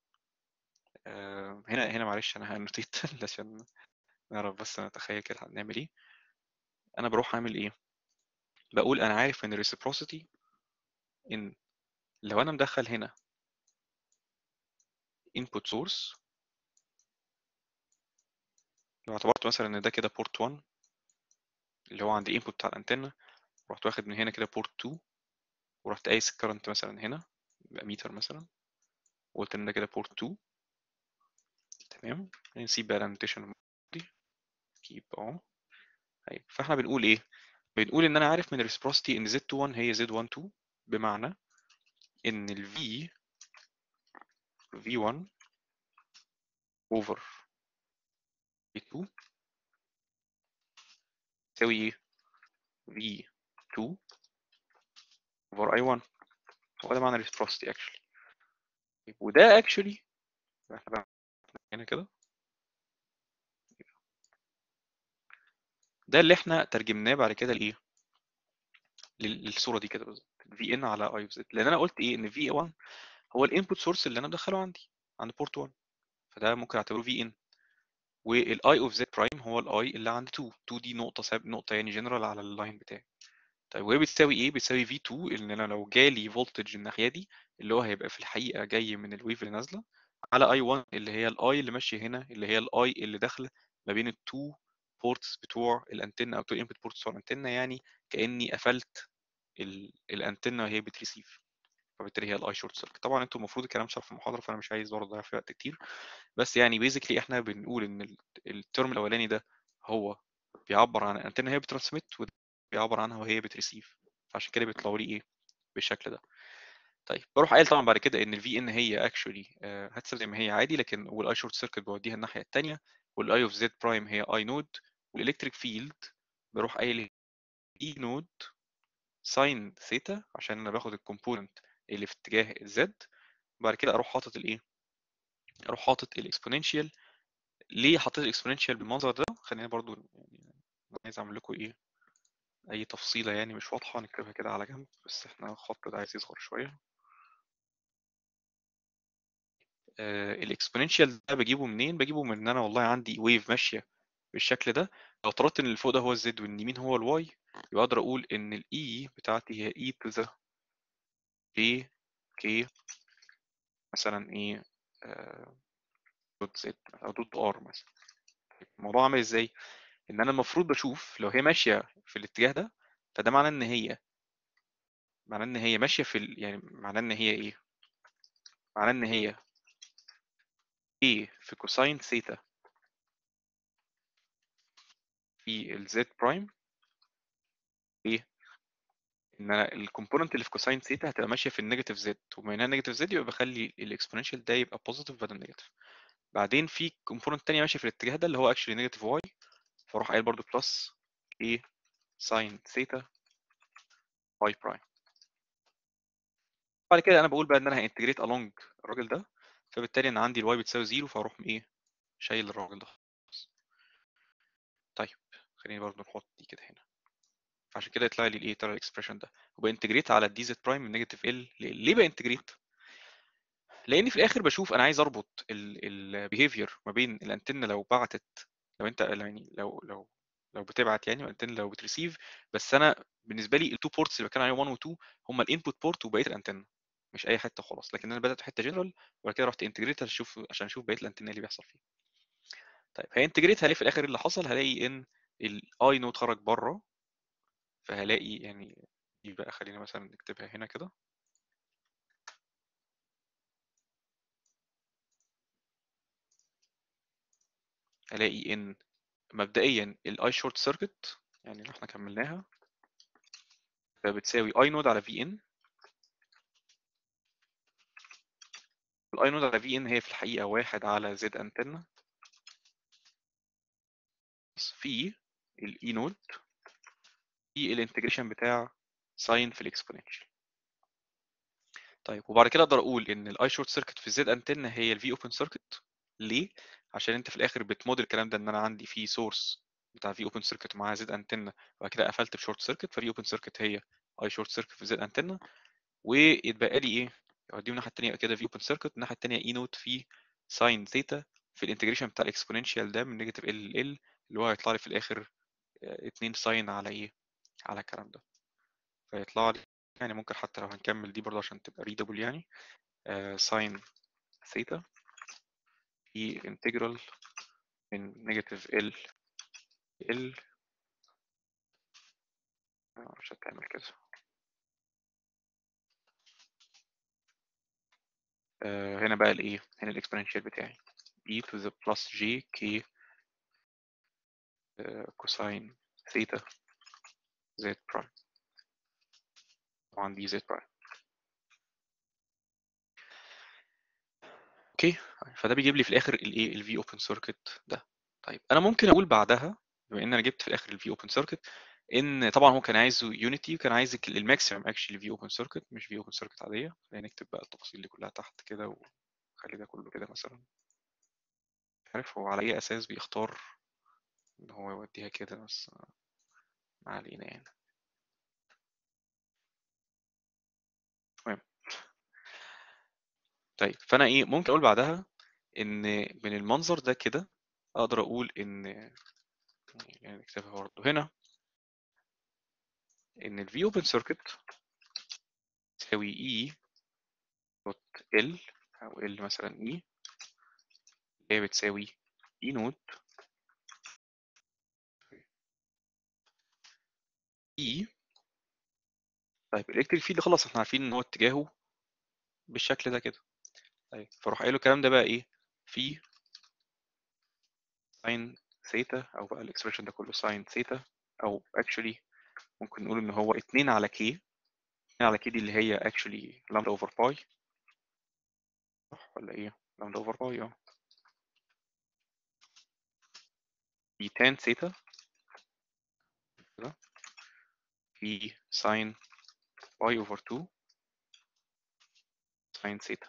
آه هنا هنا معلش انا هانوتيت عشان نعرف بس نتخيل كده هنعمل ايه انا بروح اعمل ايه بقول انا عارف ان الريسبروسيتي ان لو انا مدخل هنا input source لو اعتبرت مثلا ان ده كده port 1 اللي هو عند الانبوت بتاع الانتنه رحت واخد من هنا كده port 2 ورحت قايس الكرنت مثلا هنا يبقى متر مثلا وقلت ان ده كده port 2 تمام نسيب بقى الانوتيشن دي كيب اه طيب فاحنا بنقول ايه بنقول ان انا عارف من الريسبروسيتي ان Z21 هي Z12 بمعنى ان ال V V1 over V2 تساوي ايه V2 over I1 هو ده معنى الريسبروسيتي actually وده actually احنا بقى هنا كده ده اللي احنا ترجمناه بعد كده لايه لل- للصوره دي كده بالظبط في ان على اي اوف زد لان انا قلت ايه ان في 1 هو الانبوت سورس اللي انا مدخله عندي عند بورت 1 فده ممكن اعتبره في ان والاي اوف زد برايم هو الاي اللي عند 2 2 دي نقطه ساب نقطه يعني جنرال على اللاين بتاعي طيب وهي بتساوي ايه بتساوي في 2 ان انا لو جالي فولتج الناحيه دي اللي هو هيبقى في الحقيقه جاي من الويف اللي نازله على اي 1 اللي هي الاي اللي ماشيه هنا اللي هي الاي اللي داخله ما بين التو بورتس بتوع الانتنه او تو انبوت بورتس بتوع الانتنه يعني كاني قفلت ال- الانتنه وهي بتريسيف فبالتالي هي الاي شورت سيركت طبعا انتوا المفروض الكلام شرح في المحاضره فانا مش عايز برضه اضيع في وقت كتير بس يعني بيزيكلي احنا بنقول ان ال- الترم الاولاني ده هو بيعبر عن الانتنه هي بترانسميت وده بيعبر عنها وهي بتريسيف فعشان كده بيطلعوا لي ايه بالشكل ده طيب بروح قايل طبعا بعد كده ان الفي ان هي اكشولي هتثبت زي ما هي عادي لكن والاي شورت سيركت بوديها الناحيه الثانيه والاي اوف زد برايم هي اي نود والالكتريك فيلد بروح قايل اي نود ساين ثيتا عشان انا باخد الكومبوننت اللي في اتجاه الزد بعد كده اروح حاطط الايه اروح حاطط الاكسبوننشال ليه حطيت الاكسبوننشال بالمنظر ده خلينا برضو يعني عايز اعمل لكم ايه اي تفصيله يعني مش واضحه نكتبها كده على جنب بس احنا الخط ده عايز يصغر شويه الاكسبوننشال ده بجيبه منين بجيبه من ان انا والله عندي ويف ماشيه بالشكل ده لو افترضت ان اللي فوق ده هو الزد وان اليمين هو الواي يبقى اقدر اقول ان الاي بتاعتي هي اي تو ذا جي كي مثلا ايه دوت زد او دوت ار مثلا الموضوع عامل ازاي ان انا المفروض بشوف لو هي ماشيه في الاتجاه ده فده معناه ان هي معناه ان هي ماشيه في ال... يعني معناه ان هي ايه معناه ان هي ايه في كوساين ثيتا في الزد برايم ايه ان انا الكومبوننت اللي في كوساين ثيتا هتبقى ماشيه في النيجاتيف زد وبما انها نيجاتيف زد يبقى بخلي الاكسبوننشال ده يبقى بوزيتيف بدل نيجاتيف بعدين في كومبوننت تانية ماشيه في الاتجاه ده اللي هو اكشلي نيجاتيف واي فاروح قايل برضو بلس ايه ساين ثيتا واي برايم بعد كده انا بقول بقى ان انا هانتجريت along الراجل ده فبالتالي انا عندي الواي بتساوي زيرو فاروح ايه شايل الراجل ده خالص. طيب خليني برضو نحط دي كده هنا فعشان كده يطلع لي الايه ترى الاكسبريشن ده وبانتجريت على الدي زد برايم من نيجاتيف ال ليه بانتجريت لاني في الاخر بشوف انا عايز اربط البيهيفير ما بين الانتنه لو بعتت لو انت يعني لو لو لو بتبعت يعني والانتنه لو بتريسيف بس انا بالنسبه لي التو بورتس اللي بتكلم عليهم 1 و 2 هم الانبوت بورت وبقيه الانتنه مش اي حته خلاص لكن انا بدات حته جنرال وبعد كده رحت انتجريت اشوف عشان اشوف بقيه الانتنه اللي بيحصل فيها طيب هينتجريت هلاقي في الاخر اللي حصل هلاقي ان الاي نود خرج بره فهلاقي يعني دي بقى خلينا مثلا نكتبها هنا كده هلاقي ان مبدئيا الاي شورت سيركت يعني اللي احنا كملناها فبتساوي اي نود على في ان الاي نود على في ان هي في الحقيقه واحد على زد انتنا في الاي نود في الانتجريشن بتاع ساين في الاكسبوننشال طيب وبعد كده اقدر اقول ان الاي شورت سيركت في الزد انتنا هي الفي اوبن سيركت ليه عشان انت في الاخر بتموديل الكلام ده ان انا عندي في سورس بتاع في اوبن سيركت ومعاها زد انتنا وبعد كده قفلت بشورت سيركت ففي اوبن سيركت هي اي شورت سيركت في زد انتنا ويتبقى لي ايه اوديه الناحيه الثانيه كده في اوبن سيركت الناحيه الثانيه اي نوت في ساين ثيتا في الانتجريشن بتاع الاكسبوننشال ده من نيجاتيف ال ال اللي هو هيطلع لي في الاخر 2 ساين على ايه على الكلام ده فيطلع لي يعني ممكن حتى لو هنكمل دي برضه عشان تبقى ريدابل يعني ساين ثيتا في انتجرال من نيجاتيف ال ال مش هتعمل كده آه هنا بقى الايه هنا الاكسبوننشال بتاعي e to the plus j k كوساين ثيتا z برايم طبعا دي z برايم اوكي فده بيجيب لي في الاخر الايه الفي اوبن سيركت ده طيب انا ممكن اقول بعدها بما ان انا جبت في الاخر الفي اوبن سيركت ان طبعا هو كان عايزه يونيتي وكان عايز الماكسيمم اكشلي في اوبن سيركت مش في اوبن سيركت عاديه خلينا نكتب بقى التفاصيل دي كلها تحت كده وخلي ده كله كده مثلا مش عارف هو على اي اساس بيختار ان هو يوديها كده بس ما علينا يعني المهم طيب فانا ايه ممكن اقول بعدها ان من المنظر ده كده اقدر اقول ان يعني نكتبها برضه هنا ان ال V open circuit تساوي E دوت L او L مثلا E اللي هي بتساوي E نود E طيب الالكتريك فيلد خلاص احنا عارفين ان هو اتجاهه بالشكل ده كده طيب فاروح قايل له الكلام ده بقى ايه في ساين ثيتا او بقى الاكسبريشن ده كله ساين ثيتا او actually ممكن نقول ان هو 2 على كي 2 على كي دي اللي هي actually لامدا اوفر باي صح ولا ايه لامدا اوفر باي اه في تان ثيتا كده في ساين باي اوفر 2 ساين ثيتا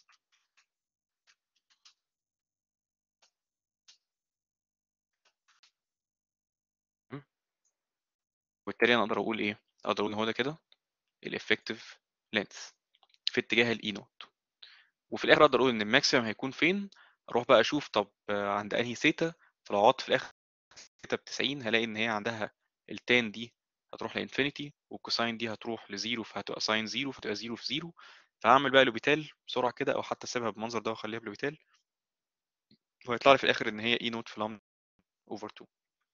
وبالتالي انا اقدر اقول ايه اقدر اقول ان هو ده كده الافكتيف لينث في اتجاه الاي نوت وفي الاخر اقدر اقول ان الماكسيمم هيكون فين اروح بقى اشوف طب عند انهي ثيتا فلو قعدت في الاخر ثيتا ب 90 هلاقي ان هي عندها التان دي هتروح لانفينيتي والكوساين دي هتروح لزيرو فهتبقى ساين زيرو فتبقى زيرو في زيرو فهعمل بقى لوبيتال بسرعه كده او حتى اسيبها بالمنظر ده واخليها بلوبيتال وهيطلع لي في الاخر ان هي اي نوت في لام اوفر 2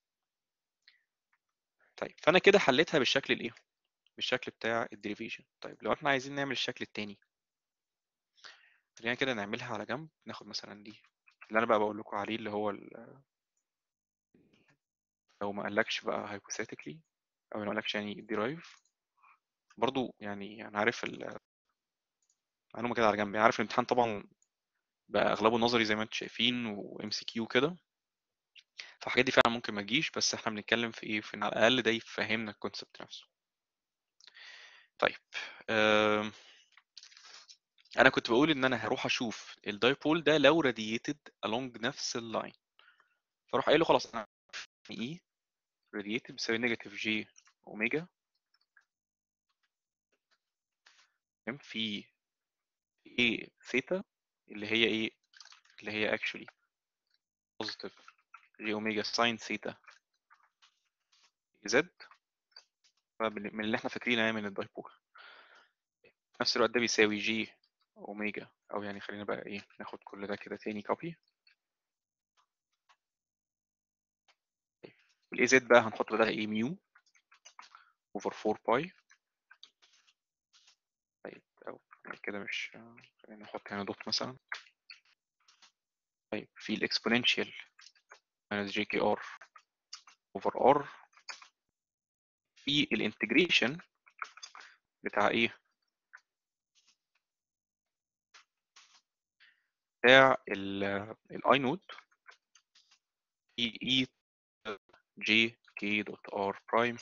طيب فانا كده حليتها بالشكل الايه بالشكل بتاع الديريفيشن طيب لو احنا عايزين نعمل الشكل التاني خلينا كده نعملها على جنب ناخد مثلا دي اللي انا بقى بقول لكم عليه اللي هو لو ما قالكش بقى hypothetically او ما قالكش يعني derive برضو يعني انا عارف ال معلومه كده على جنب يعني عارف الامتحان طبعا بقى اغلبه نظري زي ما انتم شايفين وام سي كيو كده فالحاجات دي فعلا ممكن ما تجيش بس احنا بنتكلم في ايه في ان على الاقل ده يفهمنا الكونسبت نفسه طيب أم... انا كنت بقول ان انا هروح اشوف الدايبول ده لو راديتد along نفس اللاين فاروح قايل له خلاص انا اي راديتد بيساوي نيجاتيف جي اوميجا تمام في ايه ثيتا اللي هي ايه اللي هي actually positive جي اوميجا ساين ثيتا زد من اللي احنا فاكرينه يعني من الدايبول في نفس الوقت ده بيساوي جي اوميجا او يعني خلينا بقى ايه ناخد كل ده كده تاني كوبي والاي زد بقى هنحط بدلها ايه ميو اوفر 4 باي طيب او كده مش خلينا نحط هنا دوت مثلا طيب في الاكسبوننشال minus جي كي ار اوفر ار في الانتجريشن بتاع ايه بتاع الاي نود اي اي جي كي دوت ار برايم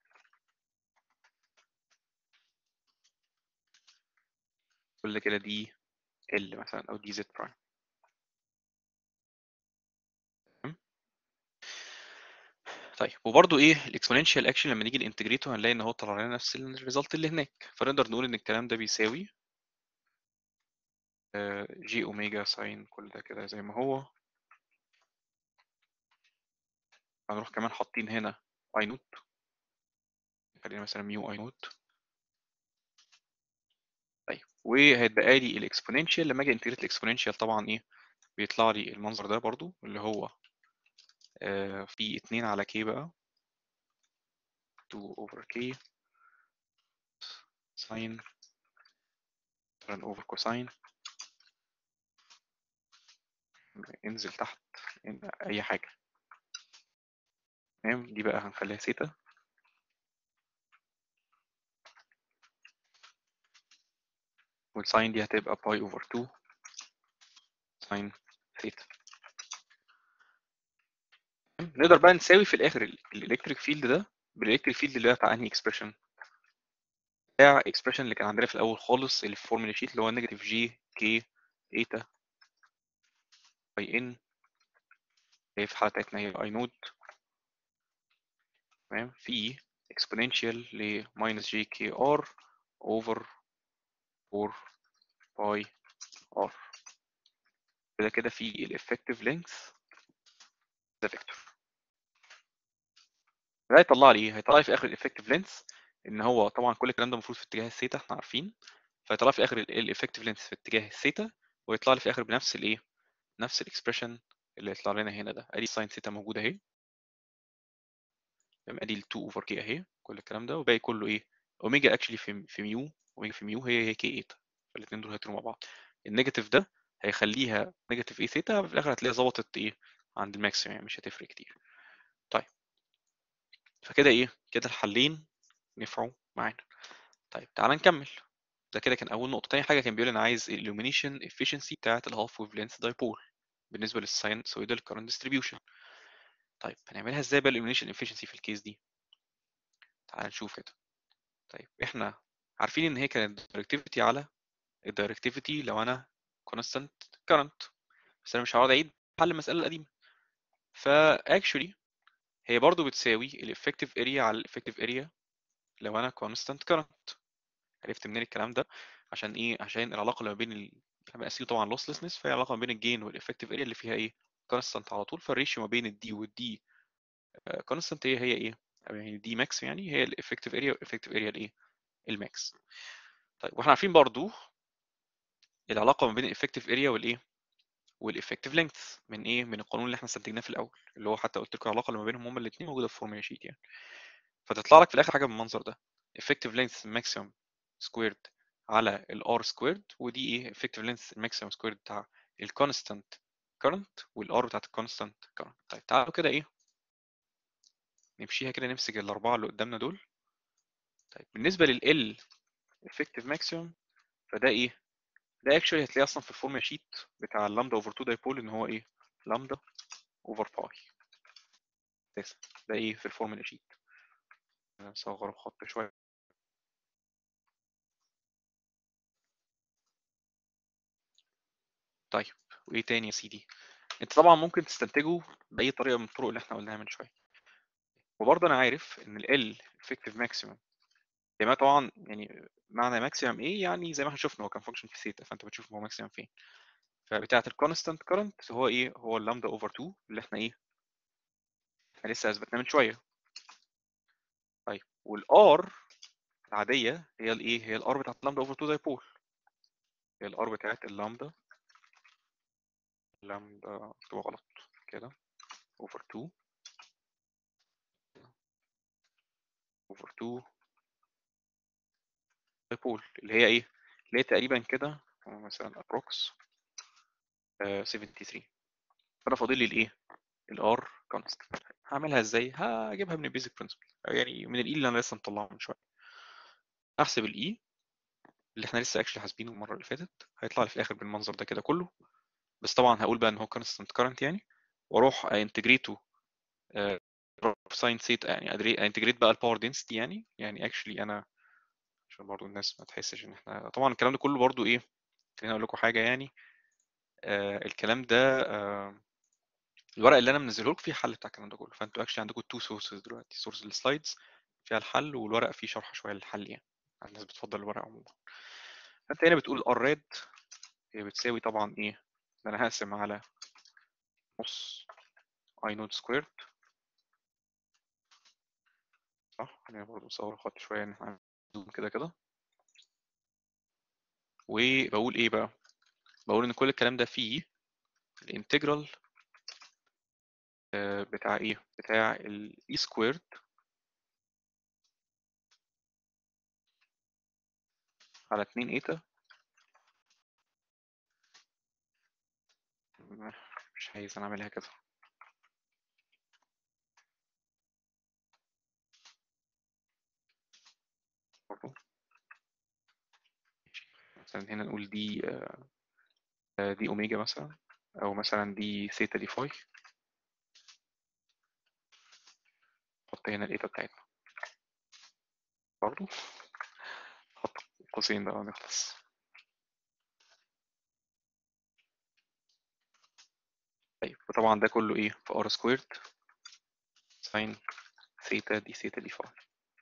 كل كده دي ال مثلا او دي زد برايم طيب وبرده ايه الاكسبوننشال اكشن لما نيجي الانتجريتو هنلاقي ان هو طلع لنا نفس الريزلت اللي هناك فنقدر نقول ان الكلام ده بيساوي جي اوميجا ساين كل ده كده زي ما هو هنروح كمان حاطين هنا اي نوت خلينا مثلا ميو اي نوت طيب وهيتبقى لي الاكسبوننشال لما اجي انتجريت الاكسبوننشال طبعا ايه بيطلع لي المنظر ده برضو اللي هو آه في 2 على كي بقى 2 over k ساين مثلا over كوساين انزل تحت اي حاجه تمام دي بقى هنخليها سيتا والساين دي هتبقى باي اوفر 2 ساين ثيتا نقدر بقى نساوي في الاخر الالكتريك فيلد ده بالالكتريك فيلد اللي هو بتاع انهي اكسبريشن بتاع اكسبريشن اللي كان عندنا في الاول خالص اللي في فورمولا شيت اللي هو نيجاتيف جي كي ايتا باي ان هي في الحاله بتاعتنا هي اي نود تمام في exponential ل minus j k r over 4 باي r كده كده في ال effective length ده فيكتور ده هيطلع لي ايه؟ هيطلع لي في اخر ال effective length ان هو طبعا كل الكلام ده المفروض في اتجاه الثيتا احنا عارفين فيطلع لي في اخر ال effective length في اتجاه الثيتا ويطلع لي في الاخر بنفس الايه نفس الاكسبريشن اللي يطلع لنا هنا ده ادي ساين ثيتا موجوده اهي ادي ال 2 اوفر كي اهي كل الكلام ده وباقي كله ايه اوميجا اكشلي في في ميو اوميجا في ميو هي هي كي ايتا فالاثنين دول هيطيروا مع بعض النيجاتيف ده هيخليها نيجاتيف اي ثيتا في الاخر هتلاقيها ظبطت ايه عند الماكسيمم يعني مش هتفرق كتير طيب فكده ايه كده الحلين نفعوا معانا طيب تعال نكمل ده كده كان اول نقطه تاني حاجه كان بيقول انا عايز الالومينيشن efficiency بتاعه الهاف ويف لينث دايبول بالنسبه للساينسويدال كارنت ديستريبيوشن طيب هنعملها ازاي بقى الالومينيشن efficiency في الكيس دي تعال نشوف كده طيب احنا عارفين ان هي كانت دايركتيفيتي على الدايركتيفيتي لو انا كونستانت كارنت بس انا مش هقعد اعيد حل المساله القديمه فاكشولي هي برضو بتساوي الافكتيف اريا على الافكتيف اريا لو انا كونستانت كارنت عرفت منين الكلام ده عشان ايه عشان العلاقه اللي ما بين ال... احنا بنقسم طبعا لوسلسنس فهي علاقه ما بين الجين والافكتيف اريا اللي فيها ايه كونستانت على طول فالريشيو ما بين الدي والدي كونستانت هي هي ايه يعني دي ماكس يعني هي الافكتيف اريا والافكتيف اريا الايه الماكس طيب واحنا عارفين برضو العلاقه ما بين الافكتيف اريا والايه والافكتيف لينث من ايه من القانون اللي احنا استنتجناه في الاول اللي هو حتى قلت لكم العلاقه اللي ما بينهم هما الاثنين موجوده في فورمولا شيت يعني فتطلع لك في الاخر حاجه بالمنظر ده effective length maximum squared على ال r squared ودي ايه effective length maximum squared بتاع ال constant current وال r بتاعت ال constant current طيب تعالوا كده ايه نمشيها كده نمسك الاربعه اللي قدامنا دول طيب بالنسبه لل effective maximum فده ايه ده اكشولي هتلاقيه اصلا في الفورم شيت بتاع اللامدا اوفر 2 دايبول ان هو ايه لامدا اوفر باي اساسا ده ايه في الفورمولا شيت نصغر الخط شويه طيب وايه تاني يا سيدي انت طبعا ممكن تستنتجه باي طريقه من الطرق اللي احنا قلناها من شويه وبرضه انا عارف ان ال effective maximum زي ما طبعا يعني معنى ماكسيمم ايه يعني زي ما احنا شفنا هو كان فانكشن في ثيتا فانت بتشوف هو ماكسيمم فين فبتاعه الكونستانت كرنت هو ايه هو اللامدا اوفر 2 اللي احنا ايه احنا لسه اثبتناه من شويه طيب والار العاديه هي الايه هي الار بتاعت اللامدا اوفر 2 دايبول هي الار بتاعت اللامدا لامدا مكتوبه غلط كده اوفر 2 اوفر 2 دايبول اللي هي ايه اللي هي تقريبا كده مثلا ابروكس 73 فانا فاضل لي الايه الار كونستنت هعملها ازاي هجيبها من البيزك برنسبل يعني من الاي اللي انا لسه مطلعه من شويه احسب الاي اللي احنا لسه اكشلي حاسبينه المره اللي فاتت هيطلع لي في الاخر بالمنظر ده كده كله بس طبعا هقول بقى ان هو كونستنت كارنت يعني واروح انتجريته ساين سيت يعني انتجريت بقى الباور دنسيتي يعني يعني اكشلي انا عشان برضو الناس ما تحسش ان احنا طبعا الكلام ده كله برضو ايه خليني اقول لكم حاجه يعني آه الكلام ده آه الورق اللي انا منزله لكم فيه حل بتاع الكلام ده كله فانتوا اكشلي عندكم تو سورسز دلوقتي سورس السلايدز فيها الحل والورق فيه شرح شويه للحل يعني الناس بتفضل الورق عموما فانت هنا بتقول ار ريد هي بتساوي طبعا ايه ده انا هقسم على نص اي نوت سكويرد صح خلينا برضه نصور الخط شويه ان احنا زوم كده كده وبقول ايه بقى بقول ان كل الكلام ده فيه الانتجرال بتاع ايه بتاع الاي سكويرد على 2 ايتا مش عايز انا اعملها كده برضه مثلا هنا نقول دي دي اوميجا مثلا او مثلا دي ثيتا دي فاي نحط هنا الايتا بتاعتنا برضه نحط قوسين بقى ونخلص طيب وطبعا ده كله ايه في ار سكويرد ساين ثيتا دي ثيتا دي فاي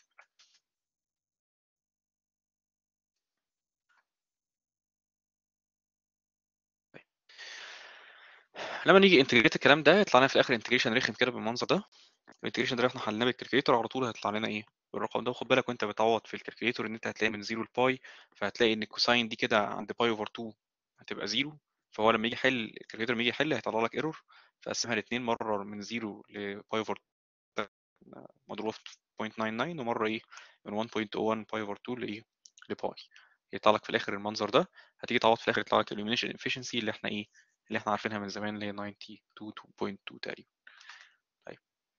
لما نيجي انتجريت الكلام ده يطلع لنا في الاخر انتجريشن رخم كده بالمنظر ده الانتجريشن ده احنا حلناه بالكالكوليتور على طول هيطلع لنا ايه بالرقم ده وخد بالك وانت بتعوض في الكالكوليتور ان انت هتلاقي من 0 لباي فهتلاقي ان الكوساين دي كده عند باي اوفر 2 هتبقى 0 فهو لما يجي يحل الكالكوليتور لما يجي يحل هيطلع لك ايرور فقسمها لاثنين مره من 0 لباي اوفر مضروبه في 0.99 ومره ايه من 1.01 باي اوفر 2 لايه لباي يطلع لك في الاخر المنظر ده هتيجي تعوض في الاخر يطلع لك الاليمينيشن افشنسي اللي احنا ايه اللي احنا عارفينها من زمان اللي هي 92.2 تقريبا طيب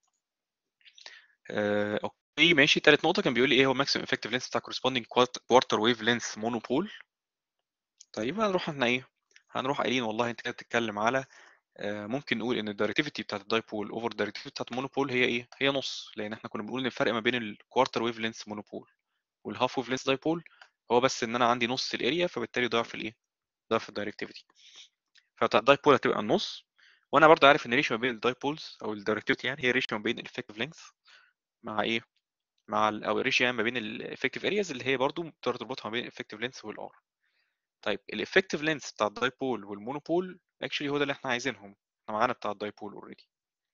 آه، اوكي ماشي تالت نقطة كان بيقول لي ايه هو ماكسيمم افكتيف لينس بتاع corresponding كوارتر ويف لينس مونوبول طيب هنروح احنا ايه هنروح قايلين والله انت كده بتتكلم على آه، ممكن نقول ان الدايركتيفيتي بتاعت الدايبول اوفر الدايركتيفيتي بتاعت المونوبول هي ايه هي نص لان احنا كنا بنقول ان الفرق ما بين الكوارتر ويف لينس مونوبول والهاف ويف لينس دايبول هو بس ان انا عندي نص الاريا فبالتالي ضعف الايه ضعف الدايركتيفيتي فبتاع الدايبول هتبقى النص وانا برضو عارف ان الريشيو ما بين الدايبولز او الدايركتيفيتي يعني هي الريشيو ما بين الافكتيف لينث مع ايه مع ال او الريشيو ما بين الافكتيف ارياز اللي هي برضو بتقدر تربطها ما بين الافكتيف لينث والار طيب الافكتيف لينث بتاع الدايبول والمونوبول اكشلي هو ده اللي احنا عايزينهم احنا معانا بتاع الدايبول اوريدي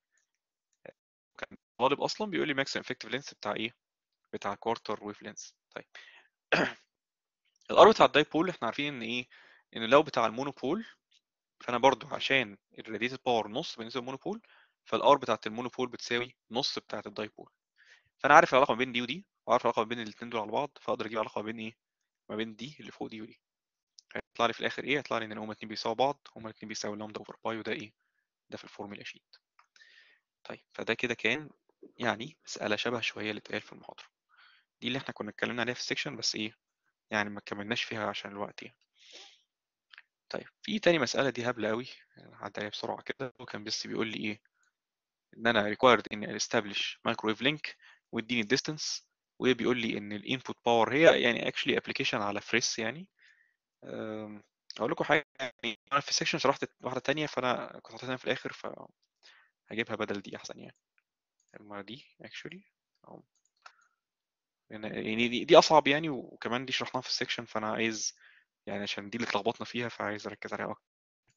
كان طالب اصلا بيقول لي ماكسيمم افكتيف لينث بتاع ايه بتاع كوارتر ويف لينث طيب الار بتاع الدايبول احنا عارفين ان ايه ان لو بتاع المونوبول فانا برضو عشان الراديتد باور نص بالنسبه للمونوبول فالار بتاعت المونوبول بتساوي نص بتاعت الدايبول فانا عارف العلاقه ما بين دي ودي وعارف العلاقه ما بين الاثنين دول على بعض فاقدر اجيب العلاقه ما بين ايه ما بين دي اللي فوق دي ودي هيطلع لي في الاخر ايه هيطلع لي ان هما الاثنين بيساووا بعض هما الاثنين بيساوي لامدا اوفر باي وده ايه ده في الفورمولا شيت طيب فده كده كان يعني مسألة شبه شوية اللي اتقال في المحاضرة دي اللي احنا كنا اتكلمنا عليها في السكشن بس ايه يعني ما كملناش فيها عشان الوقت يعني طيب في تاني مسألة دي هبلة قوي عدى عليها بسرعة كده وكان بس بيقول لي ايه ان انا required اني establish microwave link واديني distance وبيقول لي ان الانبوت باور هي يعني actually application على فريس يعني أم، اقول لكم حاجه يعني انا في السكشن شرحت واحده تانية فانا كنت حاططها في الاخر فهجيبها بدل دي احسن يعني المره دي actually أو يعني يعني دي, دي اصعب يعني وكمان دي شرحناها في السكشن فانا عايز يعني عشان دي اللي اتلخبطنا فيها فعايز اركز عليها اكتر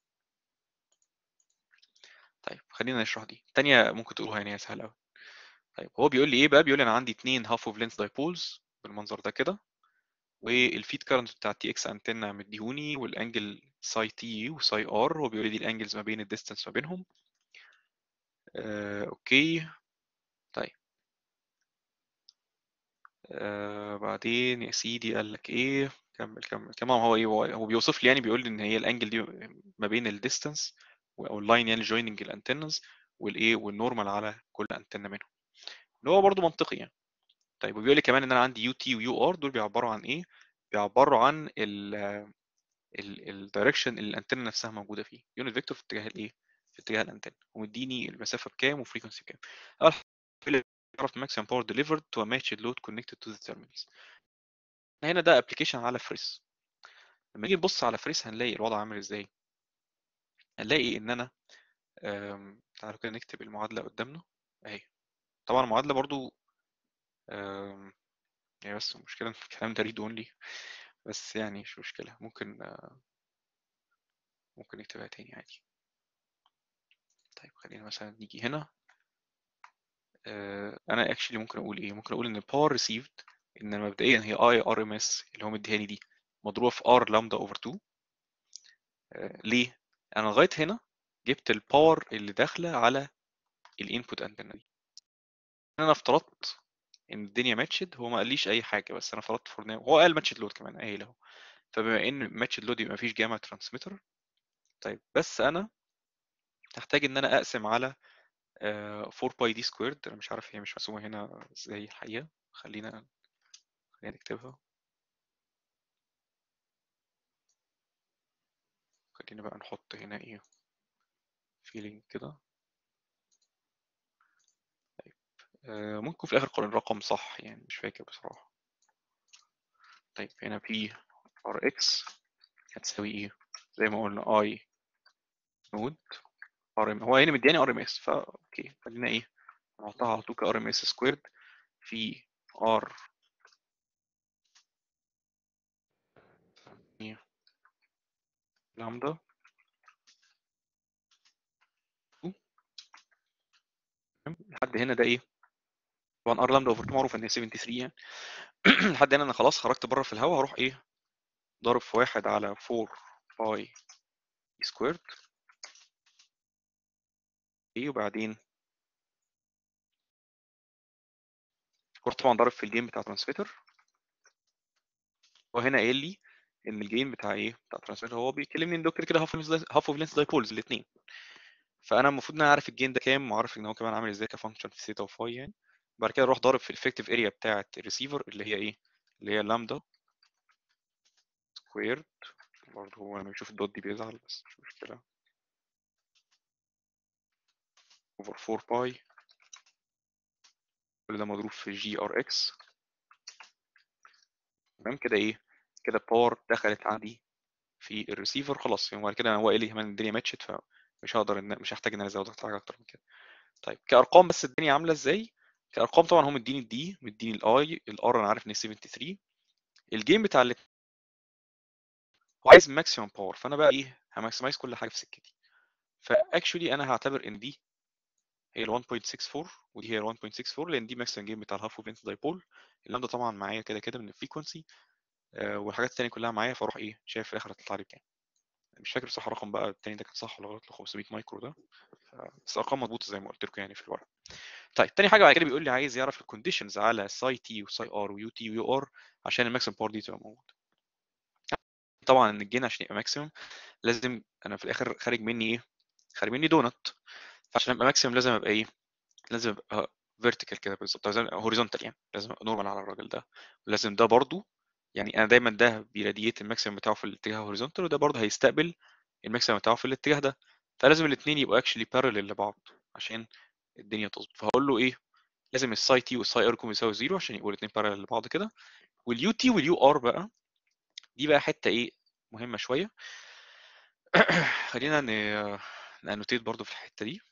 طيب خلينا نشرح دي التانية ممكن تقولوها يعني هي سهله قوي طيب هو بيقول لي ايه بقى بيقول لي انا عندي اتنين هاف اوف لينس دايبولز بالمنظر ده كده والفيد كارنت بتاع تي اكس انتنا مديهوني والانجل ساي تي وساي ار هو بيقول لي دي الانجلز ما بين الديستانس ما بينهم آه، اوكي طيب آه، بعدين يا سيدي قال لك ايه كمل كمل كمان هو ايه هو هو بيوصف لي يعني بيقول لي ان هي الانجل دي ما بين الديستانس او اللاين يعني جويننج الانتنز والايه والنورمال على كل انتنه منهم اللي هو برضو منطقي يعني طيب وبيقول لي كمان ان انا عندي يو تي ويو ار دول بيعبروا عن ايه بيعبروا عن ال الدايركشن اللي الانتنه نفسها موجوده فيه يونت فيكتور في اتجاه الايه في اتجاه الانتنه ومديني المسافه بكام وفريكونسي بكام اول حاجه تعرف maximum power delivered to a matched load connected to the terminals هنا ده ابلكيشن على فريس لما نيجي نبص على فريس هنلاقي الوضع عامل ازاي هنلاقي ان انا أم، تعالوا كده نكتب المعادله قدامنا اهي طبعا المعادله برضو أم، يعني بس المشكله ان الكلام ده ريد اونلي بس يعني مش مشكله ممكن آه، ممكن نكتبها تاني عادي طيب خلينا مثلا نيجي هنا آه، انا اكشلي ممكن اقول ايه ممكن اقول ان الباور ريسيفد ان مبدئيا هي اي ار ام اس اللي هو مديهاني دي مضروبه في ار لامدا اوفر 2 آه، ليه انا لغايه هنا جبت الباور اللي داخله على الانبوت انتنا دي انا افترضت ان الدنيا ماتشد هو ما قاليش اي حاجه بس انا فرضت فرض هو قال ماتشد لود كمان قايل اهو فبما ان ماتشد لود يبقى مفيش جاما ترانسميتر طيب بس انا هحتاج ان انا اقسم على آه، 4 باي دي سكويرد انا مش عارف هي مش مقسومه هنا ازاي الحقيقه خلينا خلينا نكتبها خلينا بقى نحط هنا ايه فيلينج كده طيب آه، ممكن في الاخر قول الرقم صح يعني مش فاكر بصراحه طيب هنا بي ار اكس هتساوي ايه زي ما قلنا اي نود ار ام هو هنا مدياني ار ام اس فا اوكي خلينا ايه نحطها على طول كار ام اس سكويرد في ار لامدا لحد هنا ده ايه طبعا ار لامدا اوفر 2 معروف ان هي 73 يعني لحد هنا انا خلاص خرجت بره في الهواء هروح ايه ضارب في واحد على 4 باي سكويرد ايه وبعدين رحت طبعا ضارب في الجيم بتاع ترانسميتر وهنا قايل لي ان الجين بتاع ايه بتاع ترانسميتر هو بيكلمني ان دكتور كده هاف هاف اوف لينس دايبولز الاثنين فانا المفروض ان انا عارف الجين ده كام وعارف ان هو كمان عامل ازاي كفانكشن في ثيتا وفاي يعني بعد كده اروح ضارب في الافكتيف اريا بتاعه الريسيفر اللي هي ايه اللي هي لامدا سكويرد برضه هو لما يشوف الدوت دي بيزعل بس مش مشكله اوفر 4 باي كل ده مضروب في جي ار اكس تمام كده ايه كده الباور دخلت عندي في الريسيفر خلاص يعني بعد كده هو قال لي كمان الدنيا ماتشت فمش هقدر ان مش هحتاج ان انا ازود حاجه اكتر من كده طيب كارقام بس الدنيا عامله ازاي كارقام طبعا هو مديني الدي مديني الاي الار انا عارف ان 73 الجيم بتاع اللي هو عايز ماكسيمم باور فانا بقى ايه هماكسمايز كل حاجه في سكتي فاكشولي انا هعتبر ان دي هي ال 1.64 ودي هي ال 1.64 لان دي ماكسيمم جيم بتاع الهاف اوف دايبول اللامدا طبعا معايا كده كده من الفريكونسي آه والحاجات التانية كلها معايا فاروح ايه شايف في الاخر هتطلع لي بكام مش فاكر بصراحه الرقم بقى التاني ده كان صح ولا غلط ل 500 مايكرو ده بس ارقام مضبوطه زي ما قلت لكم يعني في الورق طيب تاني حاجه بعد كده بيقول لي عايز يعرف الكونديشنز على ساي تي وساي ار ويو تي ويو ار عشان الماكسيمم باور دي تبقى موجوده طبعا ان الجين عشان يبقى ماكسيمم لازم انا في الاخر خارج مني ايه خارج مني دونت فعشان ابقى ماكسيمم لازم ابقى ايه لازم ابقى فيرتيكال كده بالظبط لازم هوريزونتال يعني لازم نورمال على الراجل ده ولازم ده برضو يعني انا دايما ده بيراديت الماكسيمم بتاعه في الاتجاه هوريزونتال وده برضو هيستقبل الماكسيمم بتاعه في الاتجاه ده فلازم الاثنين يبقوا اكشلي بارلل لبعض عشان الدنيا تظبط فهقول له ايه لازم الساي تي والساي ار يكونوا يساوي زيرو عشان يبقوا الاثنين بارلل لبعض كده واليو تي واليو ار بقى دي بقى حته ايه مهمه شويه خلينا نانوتيت برضو في الحته دي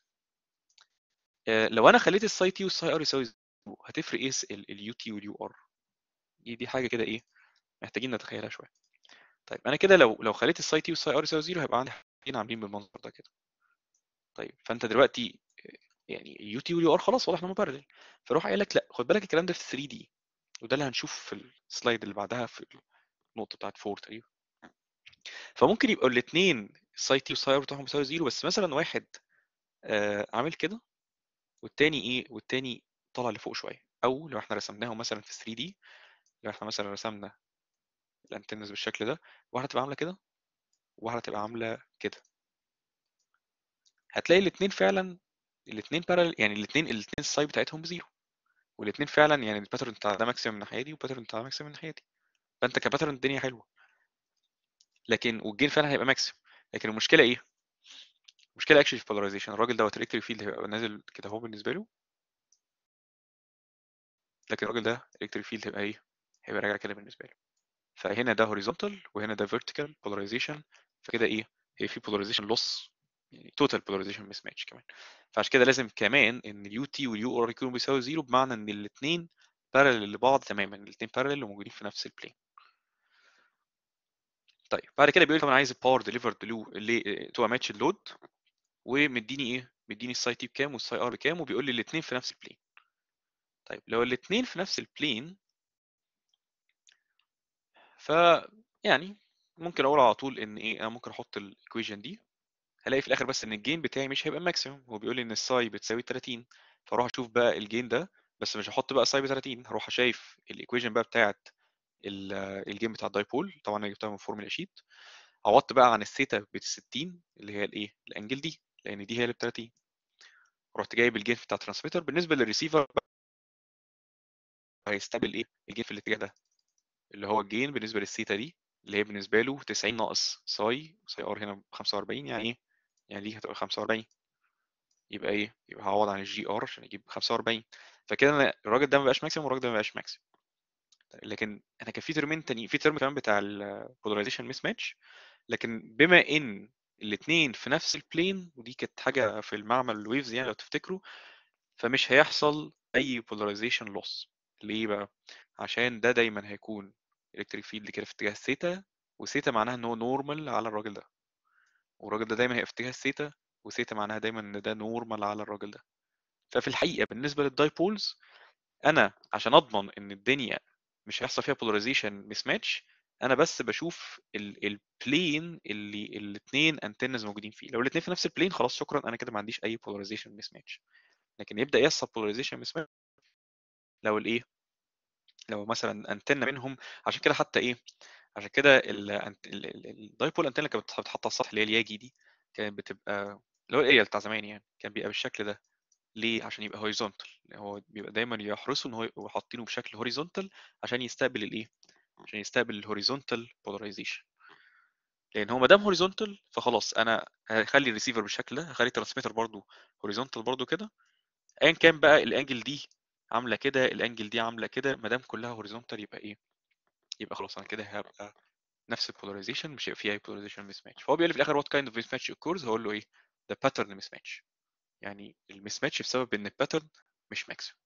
لو انا خليت الساي تي والساي ار يساوي زيرو هتفرق ايه اليو تي واليو ار دي دي حاجه كده ايه محتاجين نتخيلها شويه طيب انا كده لو لو خليت الساي تي والساي ار يساوي زيرو هيبقى عندي حاجتين عاملين بالمنظر ده كده طيب فانت دلوقتي يعني اليو تي واليو ار خلاص واضح انهم بارلل فاروح قايل لك لا خد بالك الكلام ده في 3 دي وده اللي هنشوف في السلايد اللي بعدها في النقطه بتاعت 4 تقريبا فممكن يبقوا الاثنين الساي تي والساي ار بتاعهم بيساوي زيرو بس مثلا واحد آه عامل كده والتاني ايه والتاني طالع لفوق شويه او لو احنا رسمناه مثلا في 3 دي لو احنا مثلا رسمنا الانتنز بالشكل ده واحده تبقى عامله كده وواحده تبقى عامله كده هتلاقي الاثنين فعلا الاثنين بارل يعني الاثنين الاثنين الساي بتاعتهم بزيرو والاثنين فعلا يعني الباترن بتاع ده ماكسيمم من الناحيه دي والباترن بتاع ده ماكسيمم من الناحيه دي فانت كباترن الدنيا حلوه لكن والجين فعلا هيبقى ماكسيمم لكن المشكله ايه؟ المشكله اكشلي في بولاريزيشن الراجل دوت الالكتريك فيلد هيبقى نازل كده اهو بالنسبه له لكن الراجل ده الالكتريك فيلد هيبقى ايه؟ هيبقى راجع كده بالنسبه له فهنا ده هوريزونتال وهنا ده فيرتيكال بولاريزيشن فكده ايه؟ هي في بولاريزيشن لوس يعني توتال بولاريزيشن مس ماتش كمان فعشان كده لازم كمان ان اليو تي واليو ار يكونوا بيساوي زيرو بمعنى ان الاثنين بارلل لبعض تماما الاثنين بارلل وموجودين في نفس البلين طيب بعد كده بيقول لي طب انا عايز الباور ديليفرد لو تو ماتش اللود ومديني ايه مديني الساي تي بكام والساي ار بكام وبيقول لي الاثنين في نفس البلين طيب لو الاثنين في نفس البلين ف يعني ممكن اقول على طول ان ايه انا ممكن احط الايكويشن دي هلاقي في الاخر بس ان الجين بتاعي مش هيبقى ماكسيموم هو بيقول لي ان الساي بتساوي 30 فاروح اشوف بقى الجين ده بس مش هحط بقى ساي ب 30 هروح شايف الايكويشن بقى بتاعت الجين بتاع الدايبول طبعا انا جبتها من فورمولا شيت عوضت بقى عن الثيتا ب 60 اللي هي الايه الانجل دي لان دي هي اللي ب 30 رحت جايب الجين بتاع الترانسميتر بالنسبه للريسيفر هيستقبل ايه الجين في الاتجاه ده اللي هو الجين بالنسبه للثيتا دي اللي هي بالنسبه له 90 ناقص ساي ساي ار هنا 45 يعني ايه يعني دي هتبقى 45 يبقى ايه يبقى هعوض عن الجي ار عشان اجيب 45 فكده انا الراجل ده ما بقاش ماكسيموم والراجل ده ما بقاش ماكسيموم لكن انا كان في ترمين تاني في ترم كمان بتاع البولاريزيشن ميس ماتش لكن بما ان الاثنين في نفس البلين ودي كانت حاجه في المعمل الويفز يعني لو تفتكروا فمش هيحصل اي بولاريزيشن لوس ليه بقى عشان ده دايما هيكون الكتريك فيلد كده في اتجاه الثيتا وثيتا معناها ان هو نورمال على الراجل ده والراجل ده دايما هيبقى في اتجاه الثيتا وثيتا معناها دايما ان ده نورمال على الراجل ده ففي الحقيقه بالنسبه للدايبولز انا عشان اضمن ان الدنيا مش هيحصل فيها بولاريزيشن مس ماتش انا بس بشوف البلين اللي الاثنين انتنز موجودين فيه لو الاثنين في نفس البلين خلاص شكرا انا كده ما عنديش اي بولاريزيشن مس ماتش لكن يبدا يحصل بولاريزيشن مس ماتش لو الايه لو مثلا انتنه منهم عشان كده حتى ايه عشان كده الدايبول انتنه اللي كانت بتتحط على السطح اللي هي الياجي دي كانت بتبقى اللي هو الاريال بتاع زمان يعني كان بيبقى بالشكل ده ليه عشان يبقى هوريزونتال هو بيبقى دايما يحرصوا ان هو يبقوا حاطينه بشكل هوريزونتال عشان يستقبل الايه عشان يستقبل الهوريزونتال بولاريزيشن لان هو ما دام هوريزونتال فخلاص انا هخلي الريسيفر بالشكل ده هخلي الترانسميتر برضو هوريزونتال برضو كده ايا كان بقى الانجل دي عامله كده الانجل دي عامله كده ما دام كلها هوريزونتال يبقى ايه يبقى خلاص انا كده هبقى نفس البولاريزيشن مش هيبقى فيها اي بولاريزيشن مس ماتش فهو بيقول لي في الاخر وات كايند اوف مس ماتش occurs هقول له ايه ده باترن مس ماتش يعني المس ماتش بسبب ان الباترن مش ماكسيمم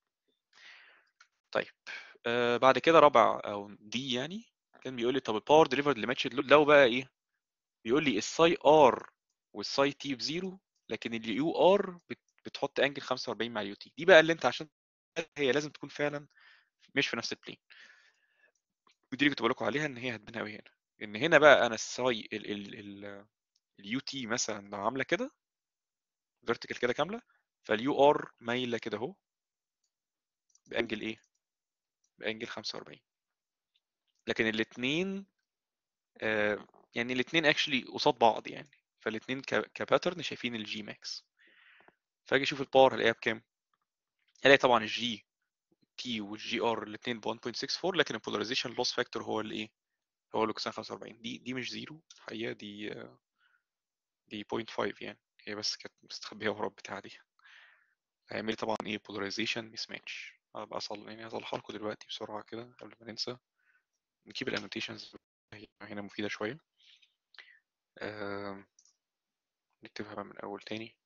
طيب آه بعد كده رابع او دي يعني كان بيقول لي طب الباور ديليفرد لماتش اللود لو بقى ايه بيقول لي الساي ار والساي تي بزيرو لكن اليو ار بتحط انجل 45 مع اليو تي دي بقى اللي انت عشان هي لازم تكون فعلا مش في نفس البلين ودي اللي كنت بقول لكم عليها ان هي هتبان قوي هنا ان هنا بقى انا الساي ال ال ال اليو تي مثلا لو عامله كده فيرتيكال كده كامله فاليو ار مايله كده اهو بانجل ايه بانجل 45 لكن الاثنين آه يعني الاثنين اكشلي قصاد بعض يعني فالاثنين كباترن شايفين الجي ماكس فاجي اشوف الباور هلاقيها بكام هلاقي طبعا الجي تي والجي ار الاثنين ب 1.64 لكن البولاريزيشن لوس فاكتور هو الايه هو الاكسجين 45 دي دي مش زيرو الحقيقه دي دي 0.5 يعني هي بس كانت مستخبيه ورا البتاعه دي هيعمل لي طبعا ايه بولاريزيشن ميس ماتش هبقى اصل يعني هصلحها لكم دلوقتي بسرعه كده قبل ما ننسى نجيب الانوتيشنز هنا مفيده شويه آه... نكتبها بقى من اول تاني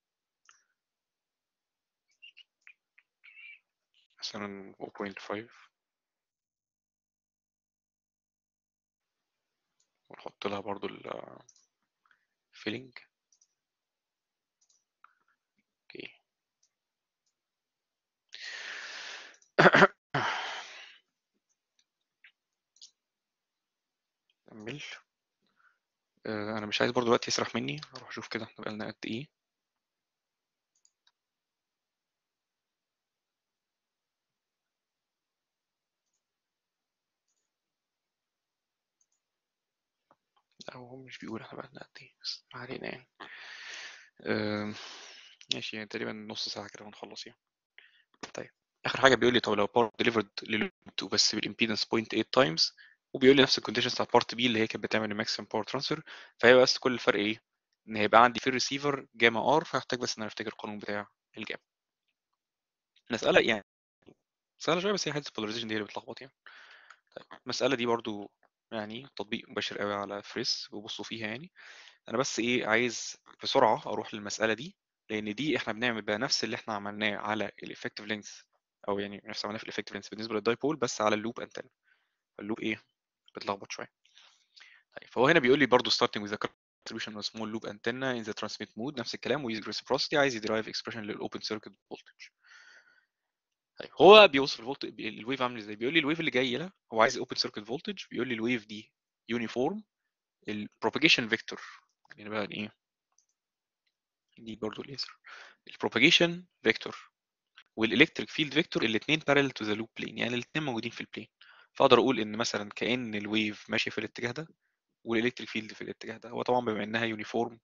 مثلا 0.5 ونحط لها برضو الفيلينج اوكي كمل آه انا مش عايز برضو الوقت يسرح مني اروح اشوف كده احنا بقالنا قد ايه لا هو مش بيقول احنا بقالنا قد ايه بس ما علينا يعني آه ماشي يعني تقريبا نص ساعة كده ونخلص يعني طيب اخر حاجة بيقول لي طب لو بارت ديليفرد للود بس بالامبيدنس 0.8 تايمز وبيقول لي نفس الكونديشنز بتاعت بارت بي اللي هي كانت بتعمل الماكسيمم باور ترانسفير فهي بس كل الفرق ايه؟ ان هيبقى عندي في الريسيفر جاما ار فهحتاج بس ان انا افتكر القانون بتاع الجاما مسألة يعني مسألة شوية بس هي حته البولاريزيشن دي اللي بتلخبط يعني طيب المسألة دي برضو يعني تطبيق مباشر قوي على فريس بيبصوا فيها يعني انا بس ايه عايز بسرعة اروح للمسألة دي لان دي احنا بنعمل بقى نفس اللي احنا عملناه على الافكتيف لينث او يعني نفس عملناه في الافكتيف لينث بالنسبة للدايبول بس على اللوب انتن اللوب ايه بتلخبط شوية طيب فهو هنا بيقول لي برضو starting with the contribution of small loop antenna in the transmit mode نفس الكلام ويز reciprocity عايز يدرايف اكسبريشن للاوبن سيركت فولتج طيب هو بيوصل الفولت الويف عامل ازاي بيقول لي الويف اللي جاي له هو عايز اوبن سيركت فولتج بيقول لي الويف دي يونيفورم البروباجيشن فيكتور يعني بقى ايه دي برضو الليزر البروباجيشن فيكتور والالكتريك فيلد فيكتور الاثنين بارallel تو ذا لوب بلين يعني الاثنين موجودين في البلين فاقدر اقول ان مثلا كان الويف ماشيه في الاتجاه ده والالكتريك فيلد في الاتجاه ده هو طبعا بما انها يونيفورم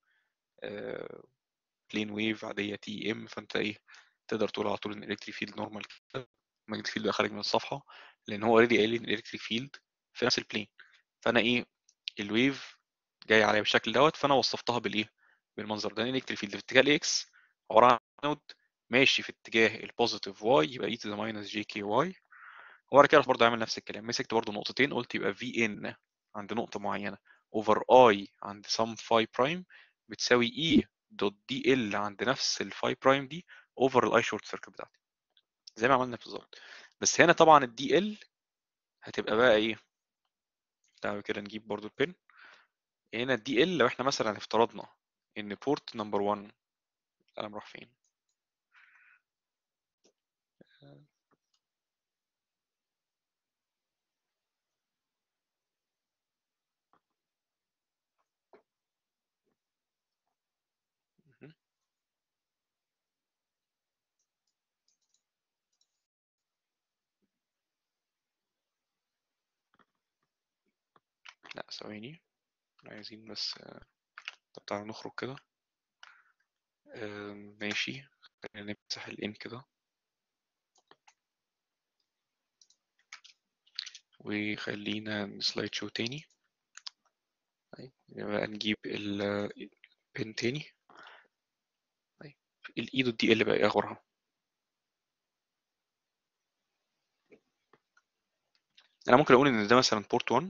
بلين ويف عاديه تي ام فانت ايه تقدر تقول على طول ان الالكتريك فيلد نورمال كده الماجنتيك فيلد خارج من الصفحه لان هو اوريدي قايل لي ان الالكتريك فيلد في نفس البلين فانا ايه الويف جاي عليا بالشكل دوت فانا وصفتها بالايه بالمنظر ده الالكتريك فيلد في اتجاه الاكس عباره عن نود ماشي في اتجاه البوزيتيف واي يبقى اي تو ذا ماينس جي كي واي وبعد كده برضه عامل نفس الكلام مسكت برضه نقطتين قلت يبقى في ان عند نقطه معينه اوفر اي عند سم فاي برايم بتساوي اي دوت دي ال عند نفس الفاي برايم دي اوفر الاي شورت سيركت بتاعتي زي ما عملنا بالظبط بس هنا طبعا الدي ال هتبقى بقى ايه تعالوا كده نجيب برضو البن هنا الدي ال لو احنا مثلا افترضنا ان بورت نمبر 1 القلم راح فين لا ثواني عايزين بس طب تعالوا نخرج كده ماشي خلينا نمسح الان كده وخلينا نسلايد شو تاني طيب بقى نجيب البن تاني طيب الايد دي اللي بقى ايه اخبارها انا ممكن اقول ان ده مثلا بورت 1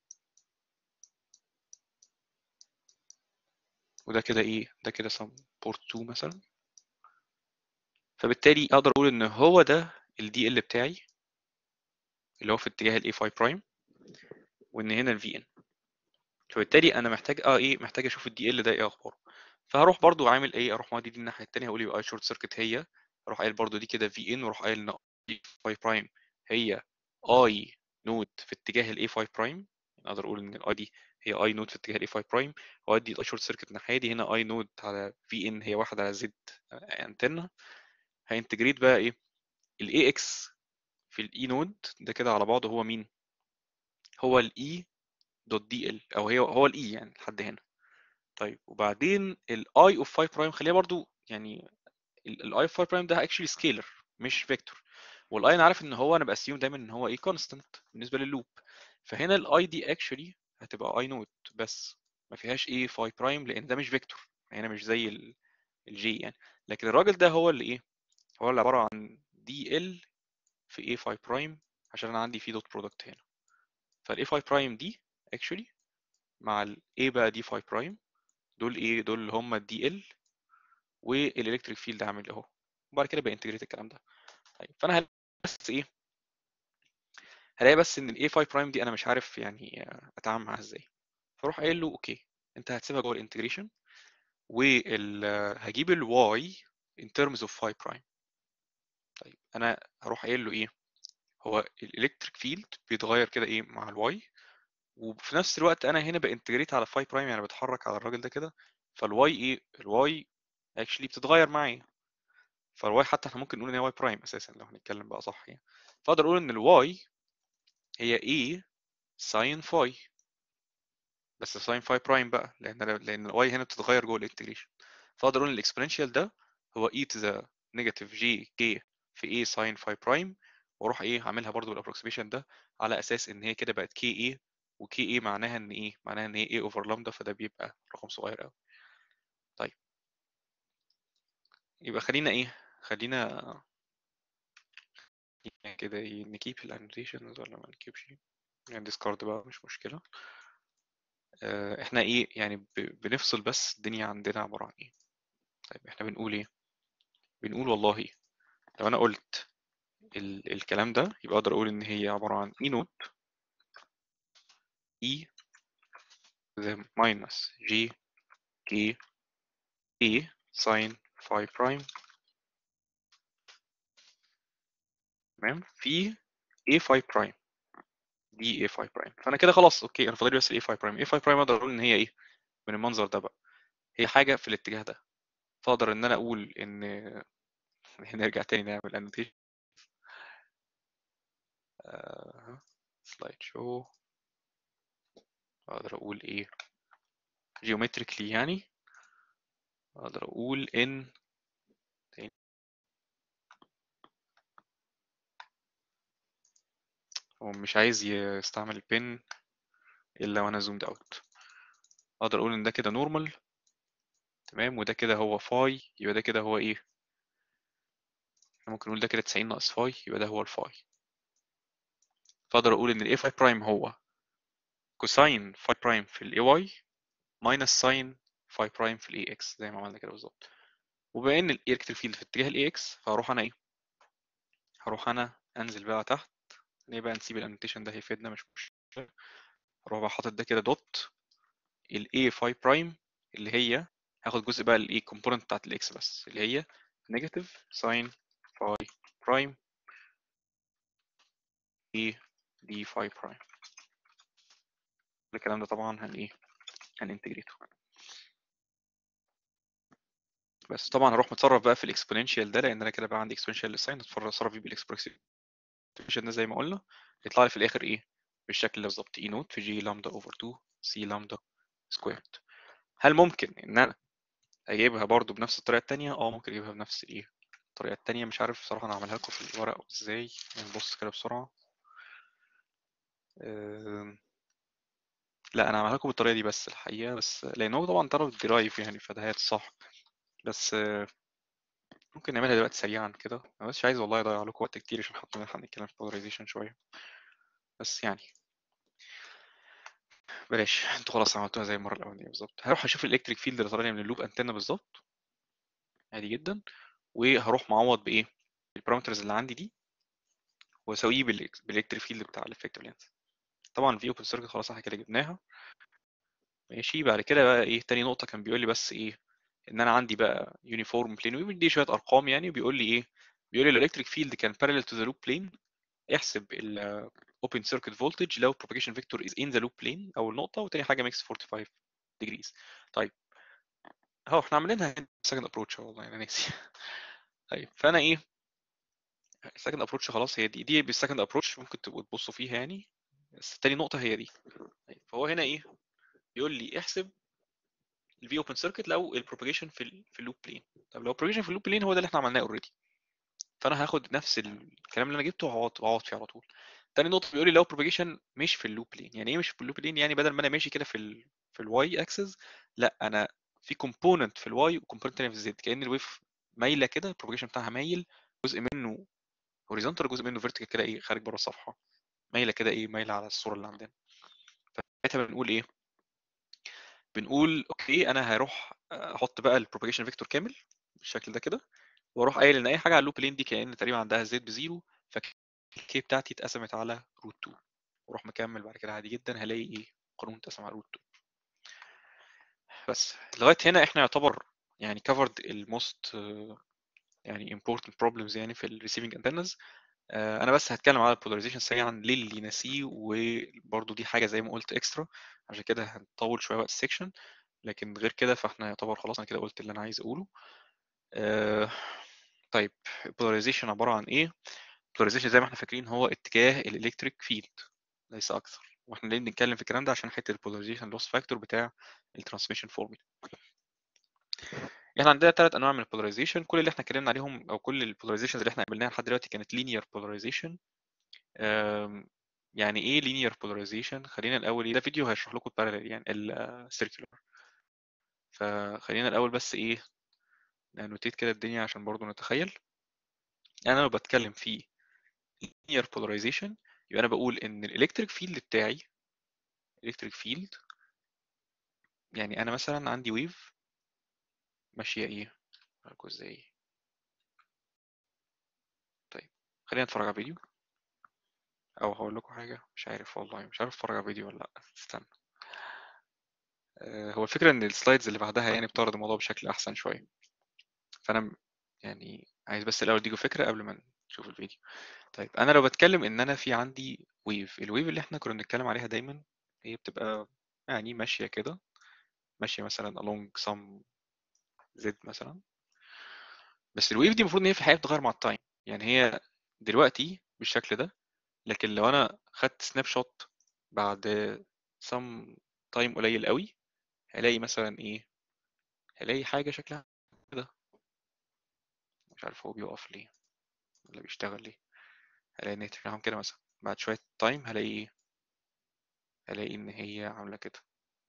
وده كده ايه ده كده سم بورت 2 مثلا فبالتالي اقدر اقول ان هو ده الدي ال بتاعي اللي هو في اتجاه الاي 5 برايم وان هنا الفي ان فبالتالي انا محتاج اه ايه محتاج اشوف الدي ال ده ايه اخباره فهروح برضو عامل ايه اروح مودي دي الناحيه الثانيه هقول يبقى شورت سيركت هي اروح قايل برضو دي كده في ان واروح قايل ان اي 5 برايم هي اي نود في اتجاه الاي 5 برايم اقدر اقول ان الاي دي هي اي نود في اتجاه الاي 5 برايم وادي الاي شورت سيركت الناحيه دي هنا اي نود على في ان هي واحده على زد انتنا هينتجريت بقى ايه الاي اكس في الاي نود ده كده على بعضه هو مين هو الاي دوت دي ال او هي هو الاي يعني لحد هنا طيب وبعدين الاي اوف 5 برايم خليها برضو يعني الاي اوف 5 برايم ده اكشلي سكيلر مش فيكتور والاي انا عارف ان هو انا باسيوم دايما ان هو ايه كونستانت بالنسبه لللوب فهنا الاي دي اكشولي هتبقى اي نوت بس ما فيهاش ايه فاي برايم لان ده مش فيكتور هنا مش زي الجي يعني لكن الراجل ده هو اللي ايه هو اللي عباره عن دي ال في اي فاي برايم عشان انا عندي في دوت برودكت هنا فالاي فاي برايم دي اكشولي مع الاي بقى دي فاي برايم دول ايه دول اللي هم الدي ال والالكتريك فيلد عامل اهو وبعد كده بانتجريت الكلام ده طيب فانا هلاقي بس ايه هلاقي بس ان الاي 5 برايم دي انا مش عارف يعني اتعامل معاها ازاي فاروح قايل له اوكي انت هتسيبها جوه الانتجريشن وهجيب الواي in terms of 5 برايم طيب انا هروح قايل له ايه هو الالكتريك فيلد بيتغير كده ايه مع الواي وفي نفس الوقت انا هنا بانتجريت على 5 برايم يعني بتحرك على الراجل ده كده فالواي ايه الواي اكشلي بتتغير معايا فالواي حتى احنا ممكن نقول ان هي واي برايم اساسا لو هنتكلم بقى صح يعني فاقدر اقول ان الواي هي ايه ساين فاي بس ساين فاي برايم بقى لان لان الواي هنا بتتغير جوه الانتجريشن فاقدر اقول ان الاكسبوننشال ده هو اي تو ذا نيجاتيف جي كي في ايه ساين فاي برايم واروح ايه عاملها برضو بالابروكسيميشن ده على اساس ان هي كده بقت كي ايه وكي ايه معناها ان ايه معناها ان هي ايه اوفر لامدا فده بيبقى رقم صغير قوي طيب يبقى خلينا ايه خلينا يعني كده ايه نكيب الانوتيشنز ولا ما نكيبش يعني ديسكارد بقى مش مشكلة اه احنا ايه يعني بنفصل بس الدنيا عندنا عبارة عن ايه طيب احنا بنقول ايه بنقول والله لو انا قلت ال الكلام ده يبقى اقدر اقول ان هي عبارة عن اي نوت e the minus g k a sin phi prime تمام في a phi prime دي a phi prime فانا كده خلاص اوكي انا فاضل بس ال a phi prime a phi prime اقدر اقول ان هي ايه من المنظر ده بقى هي حاجه في الاتجاه ده فاقدر ان انا اقول ان نرجع تاني نعمل annotation سلايد شو اقدر اقول ايه geometrically يعني اقدر اقول ان هو مش عايز يستعمل البن الا وانا زومد اوت اقدر اقول ان ده كده نورمال تمام وده كده هو فاي يبقى ده كده هو ايه ممكن نقول ده كده 90 ناقص فاي يبقى ده هو الفاي فاقدر اقول ان الاي فاي برايم هو كوساين فاي برايم في الاي واي ماينس ساين فاي برايم في الاي اكس زي ما عملنا كده بالظبط وبما ان الالكتريك فيلد في اتجاه الاي اكس فهروح انا ايه هروح انا انزل بقى تحت ليه بقى نسيب الانوتيشن ده هيفيدنا مش مشكله هروح بقى حاطط ده كده دوت الاي فاي برايم اللي هي هاخد جزء بقى الاي كومبوننت بتاعت الاكس بس اللي هي نيجاتيف ساين فاي برايم اي دي فاي برايم الكلام ده طبعا هن ايه هننتجريته بس طبعا هروح متصرف بقى في الاكسبوننشال ده لان انا كده بقى عندي اكسبوننشال ساين اتصرف فيه بالاكسبوننشال ده زي ما قلنا يطلع لي في الاخر ايه بالشكل ده بالظبط اي نوت في جي لامدا اوفر 2 سي لامدا سكويرد هل ممكن ان انا اجيبها برضو بنفس الطريقه الثانيه اه ممكن اجيبها بنفس الايه الطريقه الثانيه مش عارف بصراحه انا هعملها لكم في الورق ازاي يعني نبص كده بسرعه أه... لا انا هعملها لكم بالطريقه دي بس الحقيقه بس لان هو طبعا طلب ديرايف يعني فده هي الصح بس ممكن نعملها دلوقتي سريعا كده انا بس مش عايز والله اضيع لكم وقت كتير عشان حتى هنتكلم في polarization شويه بس يعني بلاش انتوا خلاص عملتوها زي المره الاولانيه بالظبط هروح اشوف الالكتريك فيلد اللي طالع لي من اللوب انتنا بالظبط عادي جدا وهروح معوض بايه البارامترز اللي عندي دي واسويه بالالكتريك فيلد بتاع الافكتيف لينس طبعا في اوبن سيركت خلاص احنا كده جبناها ماشي بعد كده بقى ايه تاني نقطه كان بيقول لي بس ايه ان انا عندي بقى يونيفورم بلين وبيدي شويه ارقام يعني وبيقول لي ايه بيقول لي الالكتريك فيلد كان parallel to the loop plane احسب ال open circuit voltage لو propagation vector is in the loop plane اول نقطه وتاني حاجه makes 45 degrees طيب اهو احنا عاملينها second approach والله انا ناسي طيب فانا ايه second approach خلاص هي دي دي بالsecond approach ممكن تبقوا تبصوا فيها يعني بس تاني نقطه هي دي طيب فهو هنا ايه بيقول لي احسب الفي اوبن سيركت لو البروباجيشن في ال في اللوب بلين طب لو البروباجيشن في اللوب بلين هو ده اللي احنا عملناه اوريدي فانا هاخد نفس الكلام اللي انا جبته وهقعد واقعد فيه على طول تاني نقطه بيقول لي لو propagation مش في اللوب لين يعني ايه مش في اللوب لين يعني بدل ما انا ماشي كده في ال في الواي اكسس لا انا في كومبوننت في الواي وكومبوننت تاني في الزد كأن الويف مايله كده البروباجيشن بتاعها مايل جزء منه هوريزونتال جزء منه فيرتيكال كده ايه خارج بره الصفحه مايله كده ايه مايله على الصوره اللي عندنا فساعتها بنقول ايه بنقول اوكي انا هروح احط بقى البروباجيشن فيكتور كامل بالشكل ده كده واروح قايل ان اي حاجه على اللوب لين دي كان تقريبا عندها زد بزيرو فالكي بتاعتي اتقسمت على روت 2 واروح مكمل بعد كده عادي جدا هلاقي ايه قانون اتقسم على روت 2 بس لغايه هنا احنا يعتبر يعني covered الموست يعني important problems يعني في ال receiving antennas آه، انا بس هتكلم على البولاريزيشن سريعا للي ناسيه وبرده دي حاجه زي ما قلت اكسترا عشان كده هنطول شويه وقت السكشن لكن غير كده فاحنا يعتبر خلاص انا كده قلت اللي انا عايز اقوله آه، طيب البولاريزيشن عباره عن ايه البولاريزيشن زي ما احنا فاكرين هو اتجاه الالكتريك فيلد ليس اكثر واحنا ليه بنتكلم في الكلام ده عشان حته البولاريزيشن لوس فاكتور بتاع الترانسميشن فورمولا احنا عندنا ثلاث انواع من البولاريزيشن كل اللي احنا اتكلمنا عليهم او كل البولاريزيشنز اللي احنا قابلناها لحد دلوقتي كانت لينير بولاريزيشن يعني ايه لينير بولاريزيشن خلينا الاول ده فيديو هيشرح لكم الباراليل يعني السيركلر فخلينا الاول بس ايه نوتيت كده الدنيا عشان برضو نتخيل يعني انا لو بتكلم في linear polarization يبقى انا بقول ان الالكتريك فيلد بتاعي الكتريك فيلد يعني انا مثلا عندي ويف ماشيه ايه أقولكوا ازاي طيب خلينا نتفرج على فيديو او هقول لكم حاجه مش عارف والله مش عارف اتفرج على فيديو ولا لا استنى آه، هو الفكره ان السلايدز اللي بعدها يعني بتعرض الموضوع بشكل احسن شويه فانا م- يعني عايز بس الاول اديكم فكره قبل ما نشوف الفيديو طيب انا لو بتكلم ان انا في عندي ويف الويف اللي احنا كنا بنتكلم عليها دايما هي بتبقى يعني ماشيه كده ماشيه مثلا along some z مثلا بس الويف دي المفروض ان هي في الحقيقه بتتغير مع التايم يعني هي دلوقتي بالشكل ده لكن لو انا خدت سناب شوت بعد some تايم قليل قوي هلاقي مثلا ايه هلاقي حاجه شكلها كده مش عارف هو بيقف ليه ولا بيشتغل ليه هلاقي ان هي شكلها كده مثلا بعد شويه تايم هلاقي ايه هلاقي ان هي عامله كده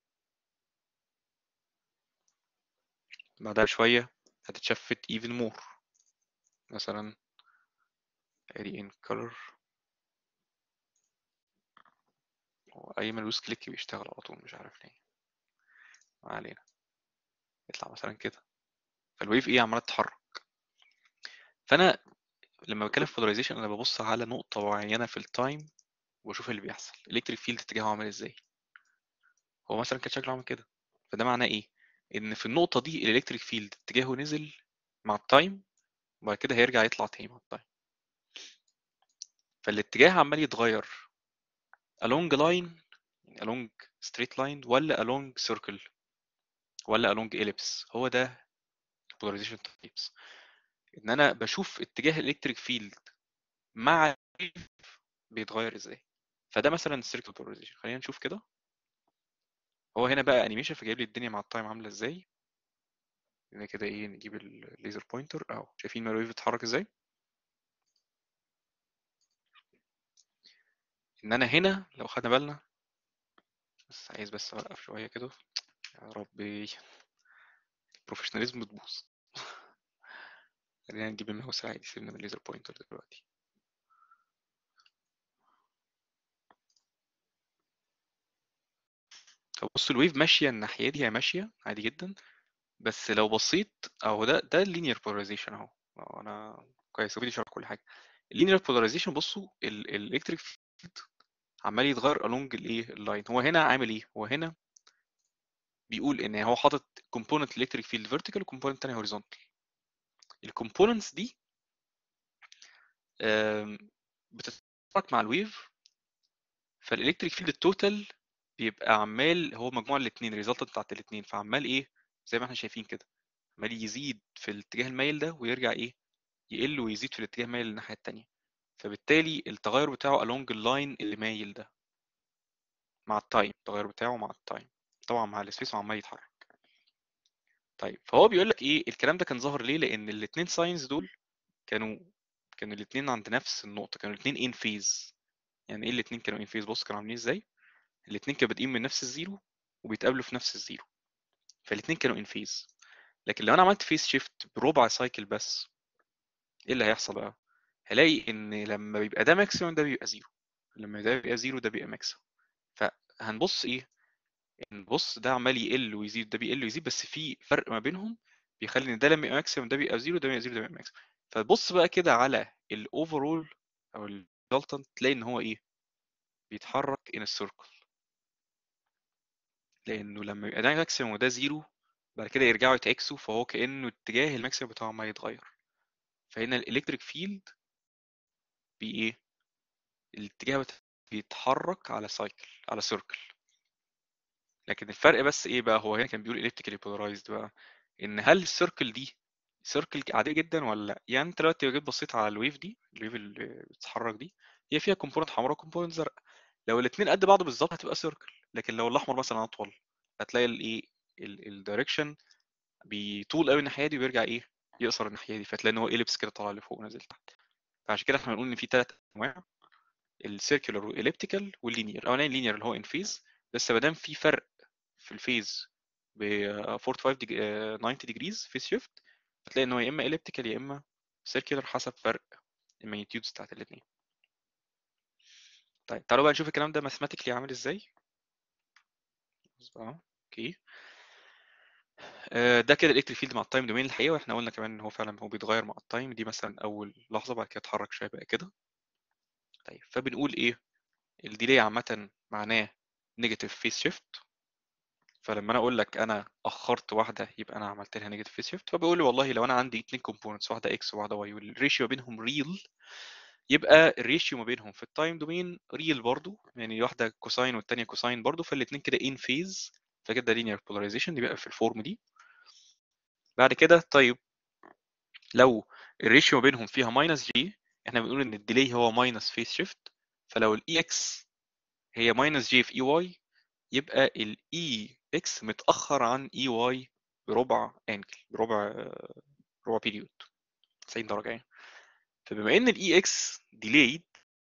بعدها شويه هتتشفت even more مثلا ادي in color اي ما لوز كليك بيشتغل على طول مش عارف ليه ما علينا يطلع مثلا كده فالويف ايه عماله تتحرك فانا لما بتكلم في polarization انا ببص على نقطه معينه في التايم واشوف اللي بيحصل الالكتريك فيلد اتجاهه عامل ازاي هو مثلا كان شكله عامل كده فده معناه ايه ان في النقطه دي الالكتريك فيلد اتجاهه نزل مع التايم وبعد كده هيرجع يطلع تاني مع التايم فالاتجاه عمال يتغير along line يعني along straight line ولا along circle ولا along ellipse هو ده polarization types ان انا بشوف اتجاه الالكتريك فيلد مع الويف بيتغير ازاي فده مثلا circle polarization خلينا نشوف كده هو هنا بقى انيميشن فجايب لي الدنيا مع التايم عامله ازاي هنا كده ايه نجيب الليزر بوينتر اهو شايفين ما الويف بتتحرك ازاي ان انا هنا لو خدنا بالنا بس عايز بس اوقف شويه كده يا ربي البروفيشناليزم بتبوظ خلينا نجيب الماوس عادي سيبنا من الليزر بوينتر دلوقتي طب بص الويف ماشيه الناحيه دي هي ماشيه عادي جدا بس لو بصيت اهو ده ده اللينير بولاريزيشن اهو أهو انا كويس هو شرح كل حاجه اللينير بولاريزيشن بصوا الالكتريك فيلد عمال يتغير along الايه اللاين هو هنا عامل ايه هو هنا بيقول ان هو حاطط كومبوننت الكتريك فيلد فيرتيكال وكومبوننت تاني هوريزونتال الكومبوننتس دي آم، بتتحرك مع الويف فالالكتريك فيلد التوتال بيبقى عمال هو مجموع الاثنين الريزلت بتاعت الاثنين فعمال ايه زي ما احنا شايفين كده عمال يزيد في الاتجاه المايل ده ويرجع ايه يقل ويزيد في الاتجاه المايل الناحيه التانيه فبالتالي التغير بتاعه along اللاين اللي مايل ده مع التايم التغير بتاعه مع التايم طبعا مع السبيس وعمال يتحرك طيب فهو بيقول لك ايه الكلام ده كان ظاهر ليه لان الاثنين ساينز دول كانوا كانوا الاثنين عند نفس النقطه كانوا الاثنين ان فيز يعني ايه الاثنين كانوا ان فيز بص كانوا عاملين ازاي الاثنين كانوا بادئين من نفس الزيرو وبيتقابلوا في نفس الزيرو فالاثنين كانوا ان فيز لكن لو انا عملت فيز شيفت بربع سايكل بس ايه اللي هيحصل بقى هلاقي ان لما بيبقى ده ماكسيمم ده بيبقى زيرو لما ده بيبقى زيرو ده بيبقى ماكسيمم فهنبص ايه نبص ده عمال يقل ويزيد ده بيقل ويزيد بس في فرق ما بينهم بيخلي ان ده لما يبقى ماكسيمم ده بيبقى زيرو ده بيبقى زيرو ده بيبقى ماكسيمم فتبص بقى كده على الاوفرول او الريزلتنت تلاقي ان هو ايه بيتحرك ان السيركل لانه لما يبقى ده ماكسيمم وده زيرو بعد كده يرجعوا يتعكسوا فهو كانه اتجاه الماكسيمم بتاعه ما يتغير فهنا الالكتريك فيلد بي ايه الاتجاه بتاعه بيتحرك على سايكل على سيركل لكن الفرق بس ايه بقى هو هنا كان بيقول elliptically polarized بقى ان هل السيركل دي سيركل عاديه جدا ولا لا يعني انت دلوقتي لو جيت بصيت على الويف دي الويف اللي بتتحرك دي هي فيها كومبوننت حمراء وكومبوننت زرقاء لو الاثنين قد بعض بالظبط هتبقى سيركل لكن لو الاحمر مثلا اطول هتلاقي الايه الدايركشن بيطول قوي الناحيه دي ويرجع ايه يقصر الناحيه دي فتلاقي ان هو اليبس كده طالع لفوق ونازل تحت فعشان كده احنا بنقول ان في ثلاث انواع السيركلر والاليبتيكال واللينير الاولاني اللينير اللي هو ان فيز بس ما دام في فرق في الفيز ب 45 ديج... 90 ديجريز فيز شيفت هتلاقي ان هو يا اما اليبتيكال يا اما سيركلر حسب فرق الماجنتيودز بتاعت الاثنين طيب تعالوا بقى نشوف الكلام ده ماثيماتيكلي عامل ازاي اه اوكي ده كده الالكتريك فيلد مع التايم دومين الحقيقه واحنا قلنا كمان ان هو فعلا هو بيتغير مع التايم دي مثلا اول لحظه بعد كده اتحرك شويه بقى كده طيب فبنقول ايه الديلي عامه معناه نيجاتيف فيس شيفت فلما انا اقول لك انا اخرت واحده يبقى انا عملت لها نيجاتيف فيس شيفت فبيقول لي والله لو انا عندي اتنين كومبوننتس واحده اكس وواحده واي والريشيو بينهم ريل يبقى الريشيو ما بينهم في التايم دومين ريل برضو يعني واحده كوساين والثانيه كوساين برضو فالاثنين كده ان فيز فكده لينير بولاريزيشن دي بقى في الفورم دي بعد كده طيب لو الريشيو ما بينهم فيها ماينس جي احنا بنقول ان الديلي هو ماينس فيس شيفت فلو الاي اكس هي ماينس جي في اي واي يبقى الاي اكس متاخر عن اي واي بربع انجل بربع ربع بيريود 90 درجه يعني فبما ان الاي اكس ديليد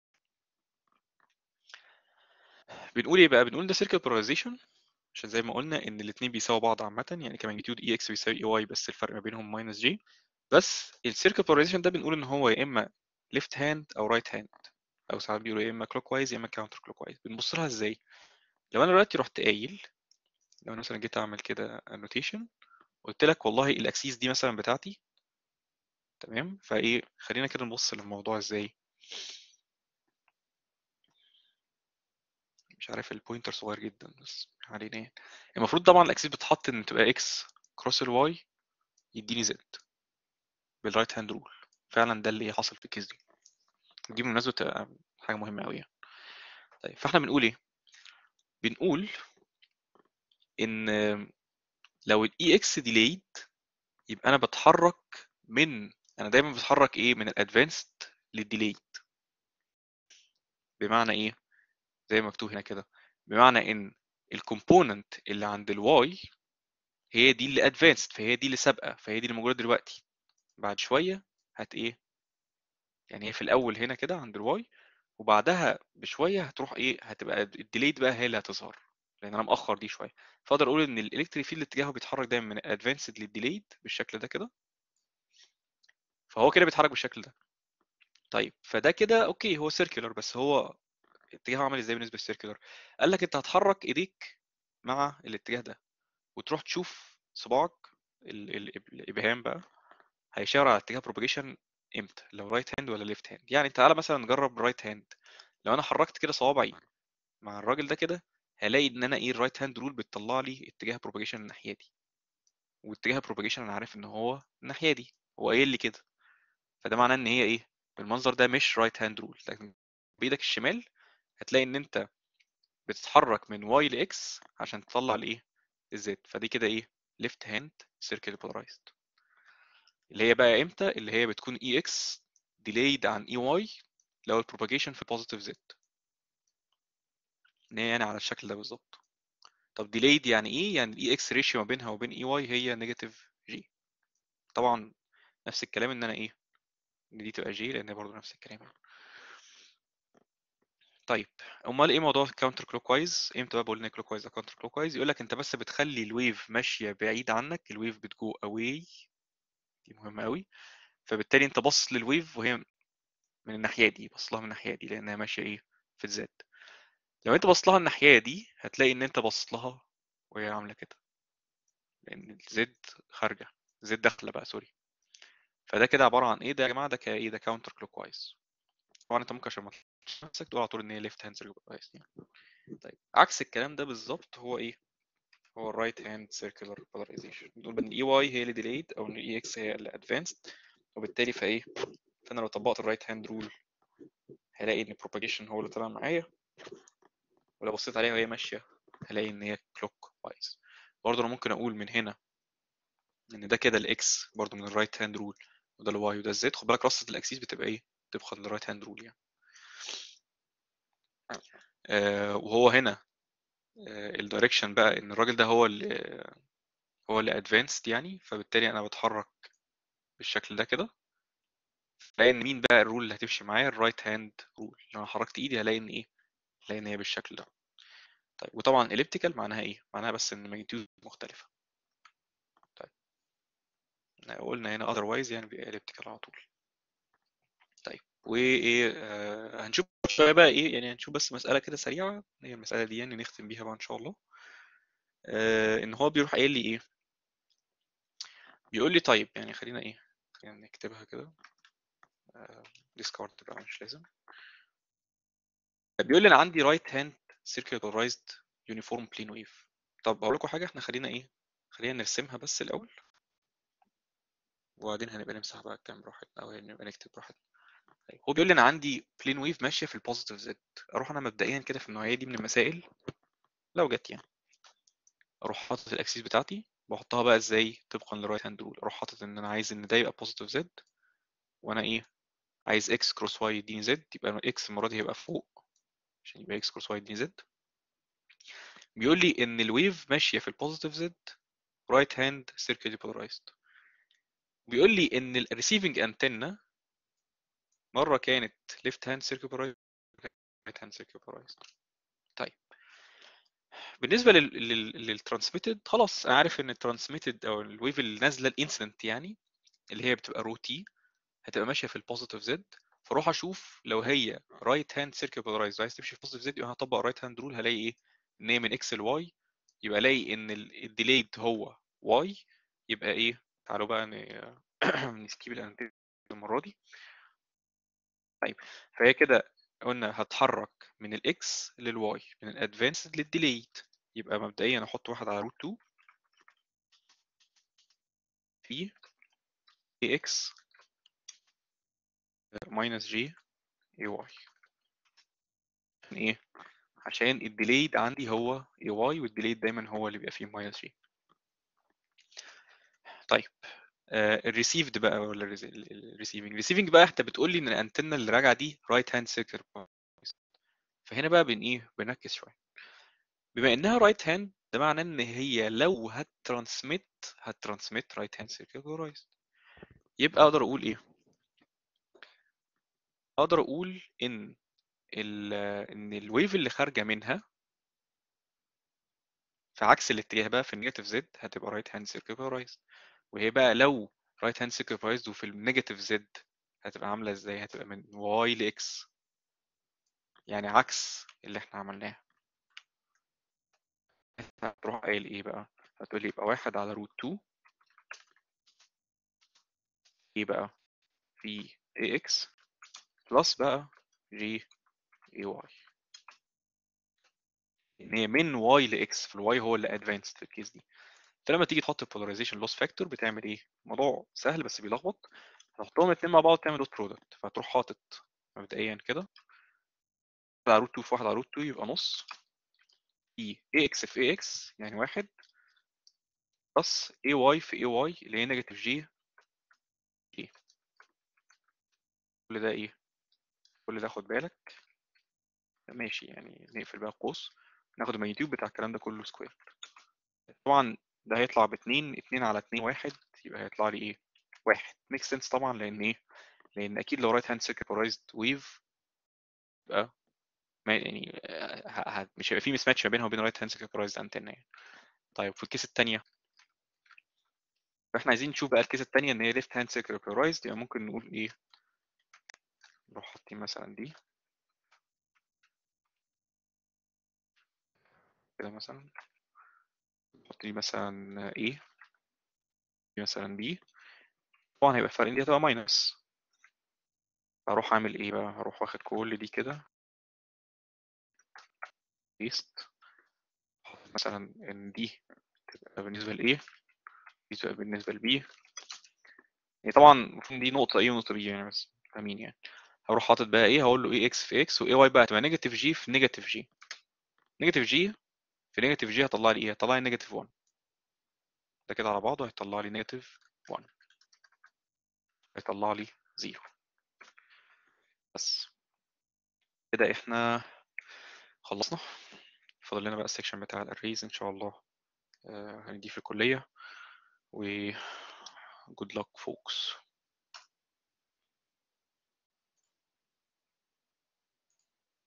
بنقول ايه بقى بنقول ده سيركل بولاريزيشن عشان زي ما قلنا ان الاثنين بيساووا بعض عامه يعني كماجنتيود اي اكس بيساوي اي واي بس الفرق ما بينهم ماينس جي بس السيركل بولاريزيشن ده بنقول ان هو يا اما ليفت هاند او رايت هاند او ساعات بيقولوا يا اما كلوك وايز يا اما كاونتر كلوك وايز بنبص لها ازاي لو انا دلوقتي رحت قايل لو انا مثلا جيت اعمل كده انوتيشن قلت لك والله الاكسيس دي مثلا بتاعتي تمام فايه خلينا كده نبص للموضوع ازاي مش عارف البوينتر صغير جدا بس علينا يعني المفروض طبعا الاكسيس بتحط ان تبقى اكس كروس الواي يديني زد بالرايت هاند رول فعلا ده اللي حصل في الكيس دي دي بالمناسبه تبقى حاجه مهمه قوي يعني طيب فاحنا بنقول ايه بنقول ان لو الاي اكس ديليد يبقى انا بتحرك من انا دايما بتحرك ايه من الادفانسد للديليد بمعنى ايه زي ما مكتوب هنا كده بمعنى ان الكومبوننت اللي عند الواي هي دي اللي ادفانسد فهي دي اللي سابقه فهي دي اللي موجوده دلوقتي بعد شويه هت ايه يعني هي في الاول هنا كده عند الواي وبعدها بشويه هتروح ايه هتبقى الديليد بقى هي اللي هتظهر لان انا مأخر دي شويه فاقدر اقول ان الالكتريك فيلد اتجاهه بيتحرك دايما من الادفانسد للديليد بالشكل ده كده فهو كده بيتحرك بالشكل ده طيب فده كده اوكي هو سيركلر بس هو اتجاهه عامل ازاي بالنسبه للسيركلر قال لك انت هتحرك ايديك مع الاتجاه ده وتروح تشوف صباعك ال- ال- الابهام بقى هيشاور على اتجاه بروباجيشن امتى لو رايت هاند ولا ليفت هاند يعني تعالى مثلا نجرب رايت هاند لو انا حركت كده صوابعي مع الراجل ده كده هلاقي ان انا ايه الرايت هاند رول بتطلع لي اتجاه بروباجيشن الناحيه دي واتجاه بروباجيشن انا عارف ان هو الناحيه دي هو قايل لي كده فده معناه ان هي ايه بالمنظر ده مش رايت هاند رول لكن بايدك الشمال هتلاقي ان انت بتتحرك من واي لاكس عشان تطلع الايه الزد فدي كده ايه ليفت هاند سيركل بولارايزد اللي هي بقى امتى اللي هي بتكون اي اكس ديليد عن اي واي لو البروباجيشن في بوزيتيف زد ان هي يعني على الشكل ده بالظبط طب ديليد يعني ايه يعني الاي اكس ريشيو ما بينها وبين اي واي هي نيجاتيف جي طبعا نفس الكلام ان انا ايه ان دي تبقى جي لان هي برضه نفس الكلام طيب امال ايه موضوع الكاونتر كلوك وايز امتى بقى بقول ان كلوك وايز كاونتر كلوك وايز يقول لك انت بس بتخلي الويف ماشيه بعيد عنك الويف بتجو اواي دي مهمه قوي فبالتالي انت باصص للويف وهي من الناحيه دي باصص لها من الناحيه دي لانها ماشيه ايه في الزد لو انت باصص لها الناحيه دي هتلاقي ان انت باصص لها وهي عامله كده لان الزد خارجه زد داخله بقى سوري فده كده عباره عن ايه ده يا جماعه ده كايه ده كاونتر كلوك وايز طبعا انت ممكن عشان ما تلخبطش نفسك تقول على طول ان هي ليفت هاند سيركل وايز يعني طيب عكس الكلام ده بالظبط هو ايه هو الرايت هاند سيركلر بولاريزيشن نقول ان اي واي هي اللي ديليد او ان اي اكس هي اللي ادفانسد وبالتالي فايه فانا لو طبقت الرايت هاند رول هلاقي ان البروباجيشن هو اللي طلع معايا ولو بصيت عليها وهي ماشيه هلاقي ان هي كلوك وايز برضه انا ممكن اقول من هنا ان ده كده الاكس برضه من الرايت هاند رول وده الواي وده الزد خد بالك رصه الاكسيس بتبقى ايه تبقى للرايت هاند رول يعني آه وهو هنا آه الدايركشن بقى ان الراجل ده هو اللي هو اللي ادفانسد يعني فبالتالي انا بتحرك بالشكل ده كده هلاقي ان مين بقى الرول اللي هتمشي معايا الرايت هاند رول لو انا حركت ايدي هلاقي ان ايه هلاقي ان هي بالشكل ده طيب وطبعا elliptical معناها ايه معناها بس ان ماجنتيود مختلفه طيب قلنا هنا otherwise يعني بيبقى elliptical على طول طيب وايه آه هنشوف شويه بقى ايه يعني هنشوف بس مساله كده سريعه هي المساله دي يعني نختم بيها بقى ان شاء الله آه ان هو بيروح قايل لي ايه بيقول لي طيب يعني خلينا ايه خلينا نكتبها كده ديسكارد بقى مش لازم بيقول لي انا عندي رايت هاند circularized uniform plane wave طب هقول لكم حاجه احنا خلينا ايه خلينا نرسمها بس الاول وبعدين هنبقى نمسح بقى الكلام براحتنا او نبقى نكتب براحتنا طيب هو بيقول لي انا عندي بلين ويف ماشيه في البوزيتيف زد اروح انا مبدئيا كده في النوعيه دي من المسائل لو جت يعني اروح حاطط الاكسيس بتاعتي بحطها بقى ازاي طبقا للرايت هاند رول اروح حاطط ان انا عايز ان ده يبقى بوزيتيف زد وانا ايه عايز اكس كروس واي يديني زد يبقى اكس المره دي هيبقى فوق عشان يبقى اكس كروس واي يديني زد بيقول لي ان الويف ماشيه في البوزيتيف زد رايت هاند سيركلي بولارايزد بيقول لي ان الريسيفنج انتنا مره كانت ليفت هاند سيركل بولارايزد رايت هاند سيركل بولارايزد طيب بالنسبه للترانسميتد خلاص انا عارف ان الترانسميتد او الويف اللي نازله الانسنت يعني اللي هي بتبقى رو تي هتبقى ماشيه في البوزيتيف زد فاروح اشوف لو هي رايت هاند سيركل بولارايزد عايز تمشي في بوزيتيف زد يبقى هطبق رايت هاند رول هلاقي ايه ان هي من اكس لواي يبقى الاقي ان الديليد هو واي يبقى ايه تعالوا بقى نسكيب الانتيز المره دي طيب فهي كده قلنا هتحرك من الاكس للواي من الادفانسد للديليد يبقى مبدئيا احط واحد على روت 2 في اي اكس ماينس جي اي واي ايه عشان الديليد عندي هو اي واي والديليد دايما هو اللي بيبقى فيه ماينس جي طيب الريسيفد بقى ولا الريسيفنج الريسيفنج بقى انت بتقول لي ان الانتنه اللي راجعه دي رايت هاند سيركل فهنا بقى بن ايه بنركز شويه بما انها رايت هاند ده معناه ان هي لو هترانسميت هترانسميت رايت هاند سيركل بولارايزد يبقى اقدر اقول ايه اقدر اقول ان ال ان الويف اللي خارجه منها في عكس الاتجاه بقى في النيجاتيف زد هتبقى رايت هاند سيركل بولارايزد وهي بقى لو رايت هاند سيركل بولارايزد وفي النيجاتيف زد هتبقى عامله ازاي هتبقى من واي لاكس يعني عكس اللي احنا عملناه هتروح قايل ايه بقى هتقول لي يبقى واحد على روت 2 ايه بقى في اي اكس بلس بقى جي اي واي ان هي من واي لاكس في الواي هو اللي ادفانسد في الكيس دي فلما تيجي تحط البولاريزيشن لوس فاكتور بتعمل ايه الموضوع سهل بس بيلخبط هتحطهم الاثنين مع بعض تعمل دوت برودكت فهتروح حاطط مبدئيا كده على روت 2 في واحد على روت 2 يبقى نص في اي اكس في اي اكس يعني واحد بلس اي واي في اي واي اللي هي نيجاتيف جي جي كل ده ايه كل ده خد بالك ماشي يعني نقفل بقى القوس ناخد الماجنتيود بتاع الكلام ده كله سكوير طبعا ده هيطلع باتنين اتنين على اتنين واحد يبقى هيطلع لي ايه واحد ميك سنس طبعا لان ايه لان اكيد لو رايت هاند سيكولارايزد ويف يبقى ما يعني آه، ه- ه- مش هيبقى في مس ماتش ما بينها وبين رايت هاند سيكولارايزد انتنا يعني طيب في الكيس الثانيه فاحنا عايزين نشوف بقى الكيس الثانيه ان هي ليفت هاند سيكولارايزد يعني ممكن نقول ايه نروح حاطين مثلا دي كده مثلا نحط دي مثلا A دي مثلا B طبعا هيبقى الفرق دي هتبقى ماينس هروح اعمل ايه بقى هروح واخد كل دي كده بيست مثلا ان دي تبقى بالنسبه ل A دي تبقى بالنسبه ل B يعني طبعا المفروض دي نقطه A ونقطه B يعني بس فاهمين يعني هروح حاطط بقى ايه هقول له ايه اكس في اكس وايه واي بقى هتبقى نيجاتيف جي في نيجاتيف جي نيجاتيف جي في نيجاتيف جي هطلع لي ايه هطلع لي نيجاتيف 1 ده كده على بعضه هيطلع لي نيجاتيف 1 هيطلع لي 0 بس كده احنا خلصنا فاضل لنا بقى السكشن بتاع الاريز ان شاء الله آه، هنديه في الكلية و good luck folks